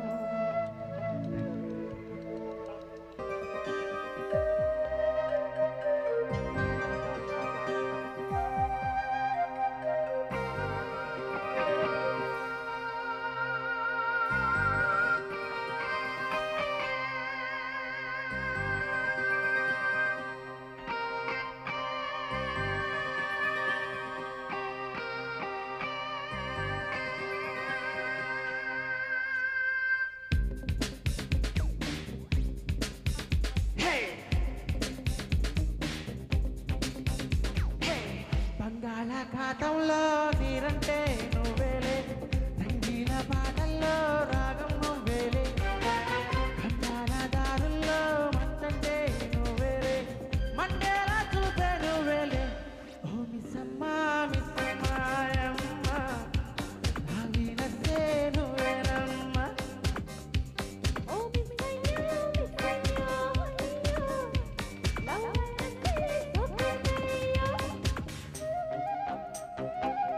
బంగాళాఖాతంలో నీరంటే నువ్వేలే రంగీల పాటల్లో రాగం నువ్వేలే ఖండాల దారుల్లో మంచంటే నువ్వేలే మండేలా చూపే నువ్వేలే ఓ మిస్సమ్మ మిస్సమ్మాయమ్మ నాగినస్తే నువ్వేనమ్మా ఓ మిస్సయ్యో మిస్సయ్యో లవ్ అంటే సొప్పయ్యో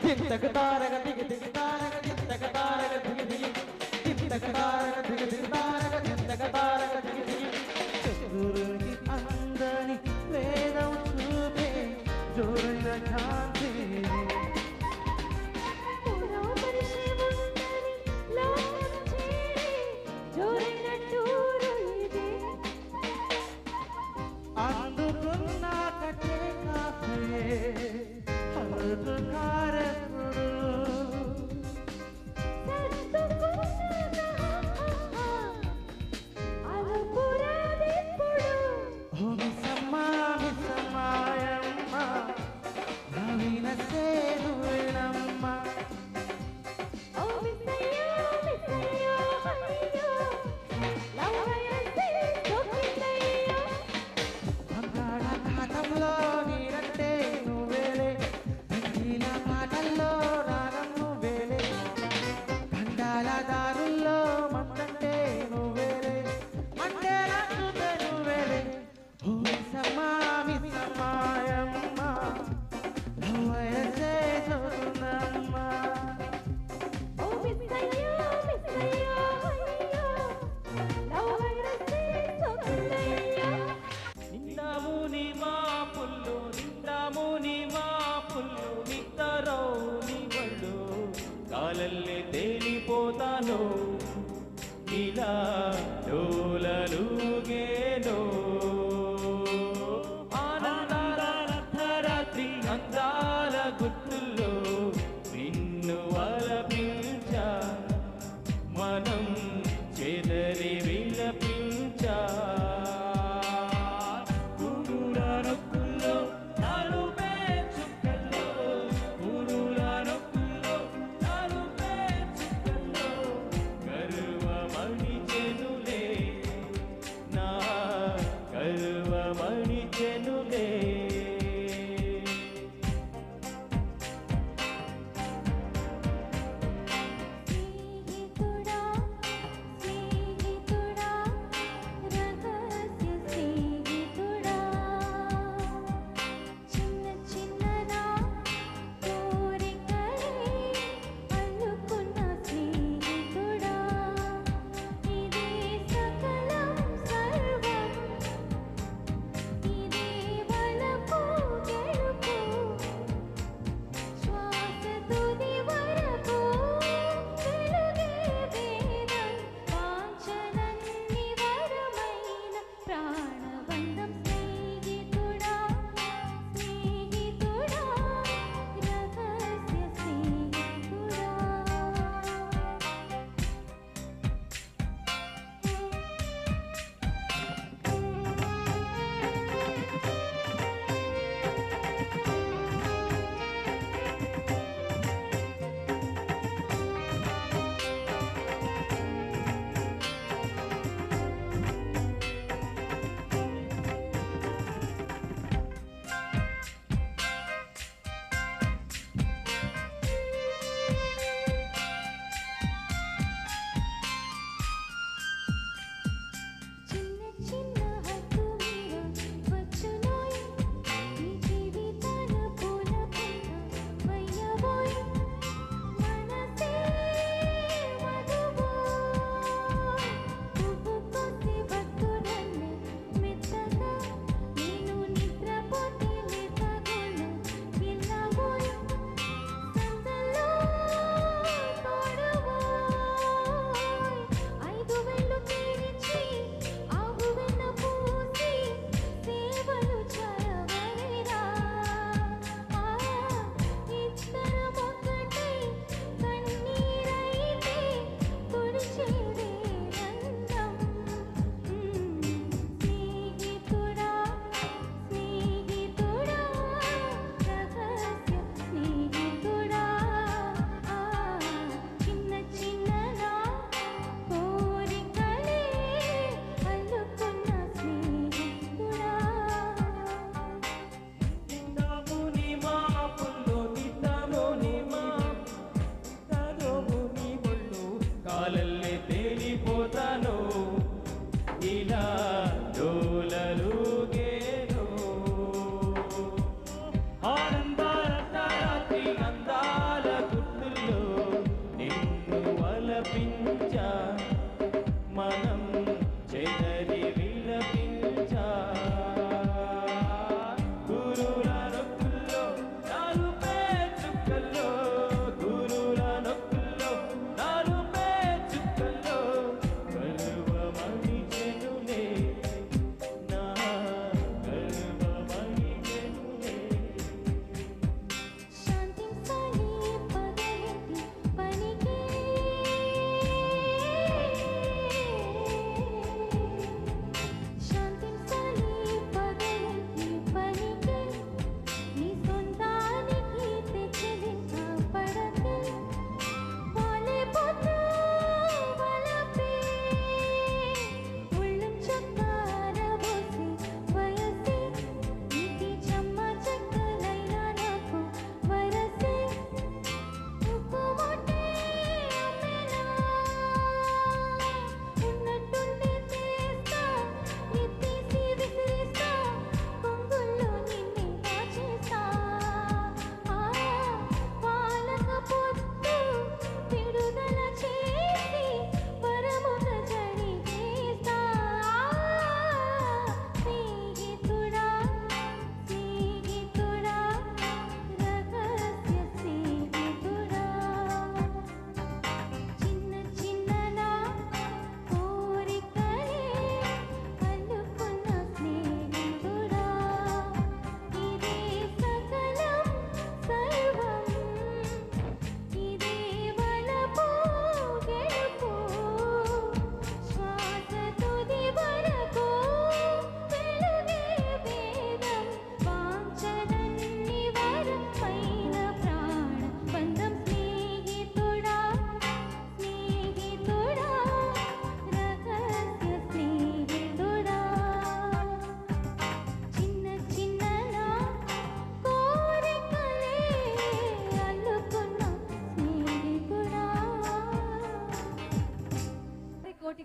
దింతక తారగ దిగి దిగి తారగ దింతక తారగ దిగి దిగి దింతక తారగ దిగి దిగి తారగ దింతక తారగ దిగి దిగి చంద్రుడికి అందని వేదం చూపే జోరైన కాంతి పూర్వ పరిశీవుందని లోకం చేరి జోరైన టూరు ఇది అందుకున్న కటే కాఫే హరుదు కారెప్పుడు ఓ మిసమ్మా మిసమ్మాయమ్మ నవీన సేను వినమ్మ బంగాళాఖాతంలో నీరంటే నువ్వేలే రంగీల పాటల్లో రాగం నువ్వేలే ఖండాల దారుల్లో మంటంటే నువ్వేలే మండేలా చూపే నువ్వేలే ఓ మిసమ్మా మిసమ్మాయమ్మ నువ్వయసే చూస్తున్నమ్మా నిండాము నీ మా పుల్లు నిండాము నీ మా పుల్లు నిత్తరో నీ బళ్ళు కాలల్లే తేలిపోతాను ఇలా డోలలుగేనో ఆనందాల అర్ధరాత్రి అందాల గుర్తుల్లో నిన్ను వలపించా మనం చెదరి విలపించా ఊరూర నొక్కుల్లో నాలుపే చుక్కల్లో ఊరూర నొక్కుల్లో నాలుపే చుక్కల్లో గర్వమణి చెనులే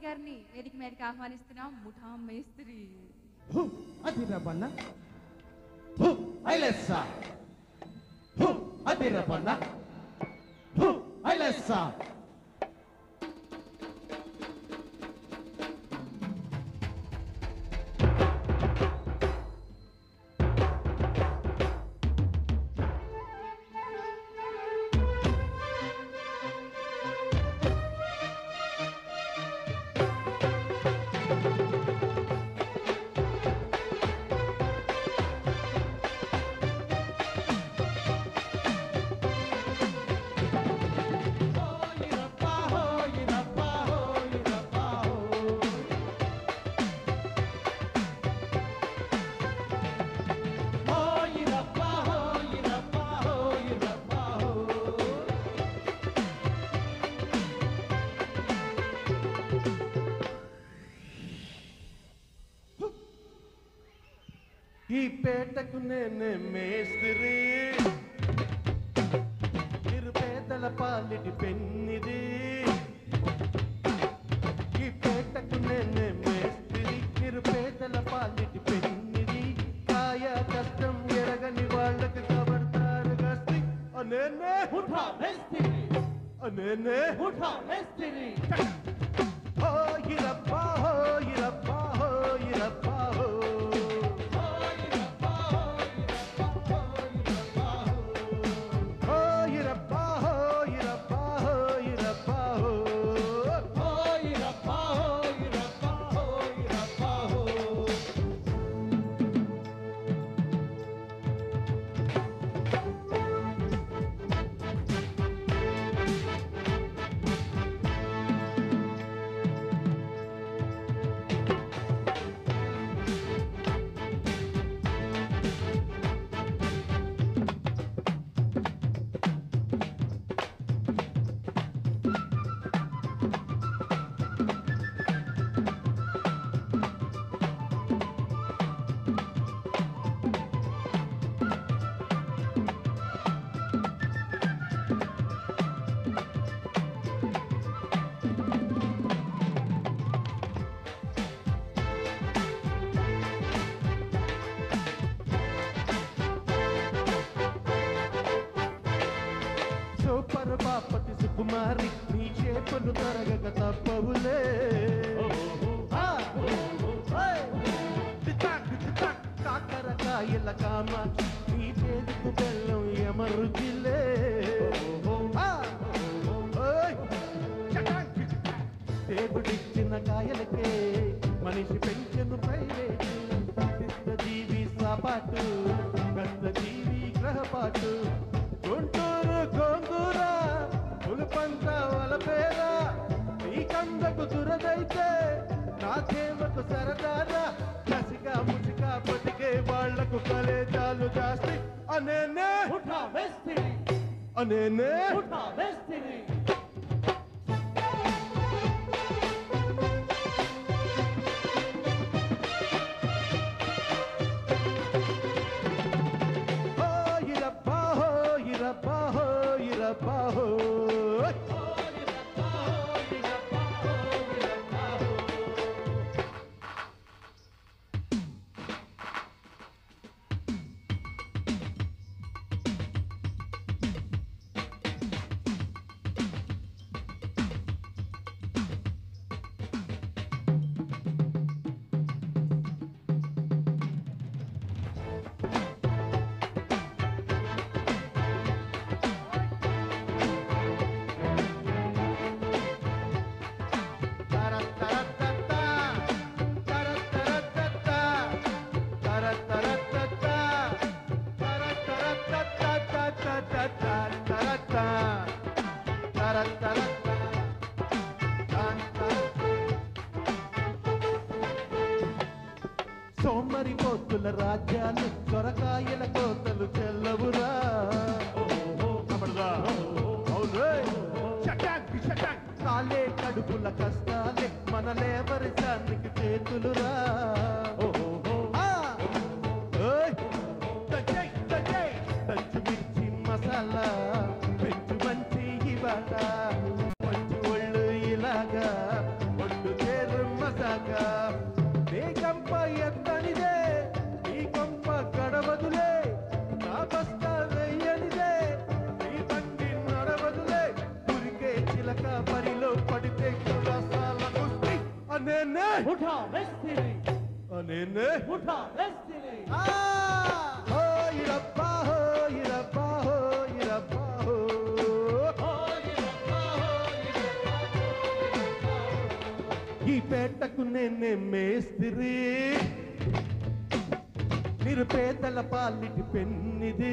గారిని వేదిక మీదకి ఆహ్వానిస్తున్నాం ముఠా మేస్త్రి అదిరబన్న ఐలెస్స అదిరబన్న ఐలెస్స ఈ పేటకు నేనే మేస్త్రి నిరుపేదల పాలిటి పెన్నిది ఈ పేటకు నేనే మేస్త్రి నిరుపేదల పాలిటి పెన్నిది కాయ కష్టం ఎరగని వాళ్ళకి కబడతారు గస్తి అనేనే ముఠా మేస్త్రి అనేనే ముఠా మేస్త్రి హో ఇరప్పా హో ఇరప్పా హో ఇరప్పా హో హో ఇరప్పా హో ఇరప్పా హో ఇరప్పా హో హో ఇరప్పా హో ఇరప్పా హో ఇరప్పా హో సూపర్ బాపతి సుకుమారి నీ చేపలు తరగక తప్పవులే ఆ! ఓయ్! టిటాక్ టిటాక్ కాకరకాయల కామాక్షి నీ చేతికు బెల్లం ఎమరుజిలే ఆ! ఓయ్! చటాక్ టిటాక్. దేవుడిచ్చిన కాయలకే మనిషి పెంచెను ప్రైవేటు జీవి సాపాటు జీవి గ్రహపాటు గుంటూరు గోంగూర పులుపంత వలపేర నీ కందకు దురదైతే నా చేమకు సరదారా కసిగా ముసిగా బతికే వాళ్లకు కలేజాలు జాస్తి అనేనే ముఠా మేస్త్రి అనేనే ముఠా మేస్త్రి హో ఇరప్పా హో ఇరప్పా హో ఇరప్పా హో సోమరి పోతుల రాజ్యాలు సొరకాయల కోతలు చెల్లవురా అవును కాలే కడుపుల కష్టాలే మన లేబరి దానికి చేతులురా ఆ! ఓయ్! దంచేయ్, దంచేయ్! దంచు మిర్చి మసాలా పెంచు మంచి ఇవాళ మంచి ఒళ్ళు ఇలాగా ఒళ్ళు చేరు నేనే ఉఠా వెస్తిని నేనే ఉఠా వెస్తిని హోయిరబ్బా హోయిరబ్బా హోయిరబ్బా హో ఈ పేటకు నేనే మేస్తిరి నిరుపేదల పాలిటి పెన్నిది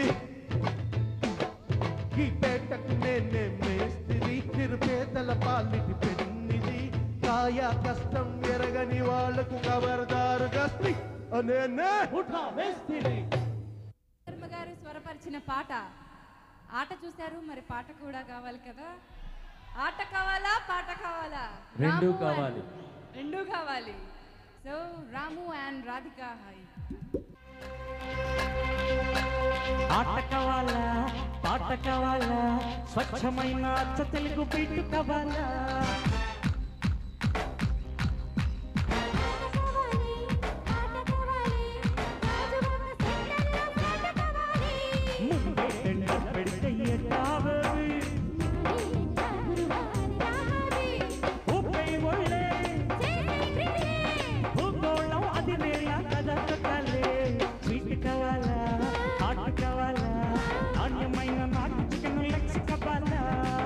ఈ పేటకు నేనే మేస్తిరి నిరుపేదల పాలిటి పెన్నిది కాయ కష్టం ఎరగని వాళ్లకు కబరదారు గస్తి నేనే ఉఠా వెస్తిని శర్మ గారు స్వరపరిచిన పాట ఆట చూశారు మరి పాట కూడా కావాలి కదా ఆట కావాలా పాట కావాలా రెండూ రాము and- కావాలి. రెండూ కావాలి so Ramu and Radhika hi ఆట కావాలా పాట కావాలా స్వచ్ఛమైన అచ్చ తెలుగు బీట్ కావాలా ముందే టెండర్ పెడితే ఎట్టావవి ఊపై ఒళ్ళే భూగోళం అది వేళ కదక్కలే స్వీట్ కావాలా హాట్ కావాలా నాణ్యమైన నాటు చికెన్ లెగ్స్ కావాలా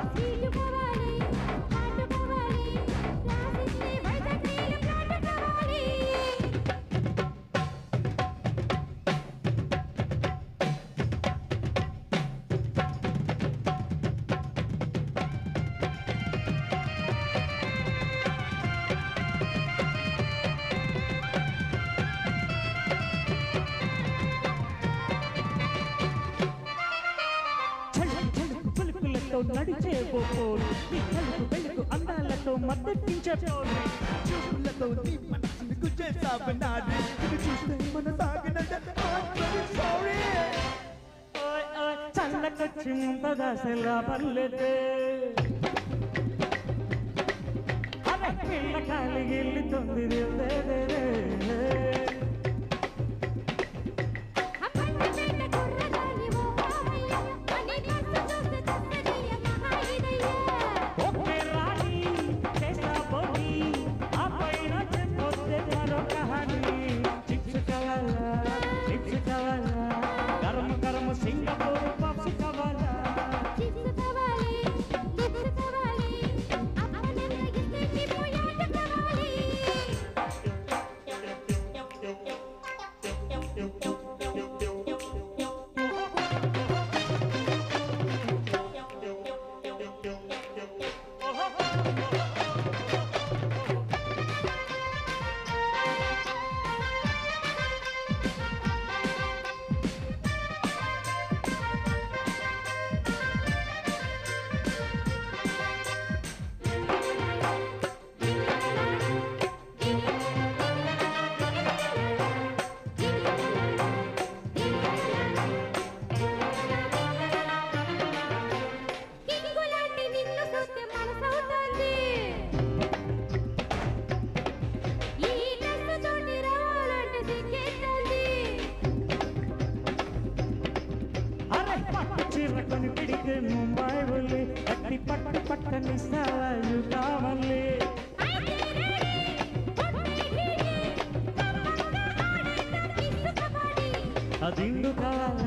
చల్లని చల్లకు పులుకులతో నడిచే పోపోలు నీ కలుపు వెలుగు అందాలతో మద్దతించే పోలు చూపులతో నీ మనసుని గుచ్చేసావనాడు ఇది చూస్తే మన సాగినంత సారీ ఓయ్ ఓయ్ చల్లకొచ్చి ముంపదాసలా పర్లేదే అరే పిల్ల కాలి గిల్లుతుంది రే రే రే రే. ఒకే రాణి చేసా బోని ఆ పైన చెప్పొద్దే మరో కహాని చిప్స్ కావాలా చిప్స్ కావాలా గరం గరం సింగపూర్ పప్స్ కావాలా అరే పట్టు చీర కొని పిడికి ముంబై వెళ్ళి అట్టి పట్టు పట్టని స్థాయి కావాలి అదిండు కావాలా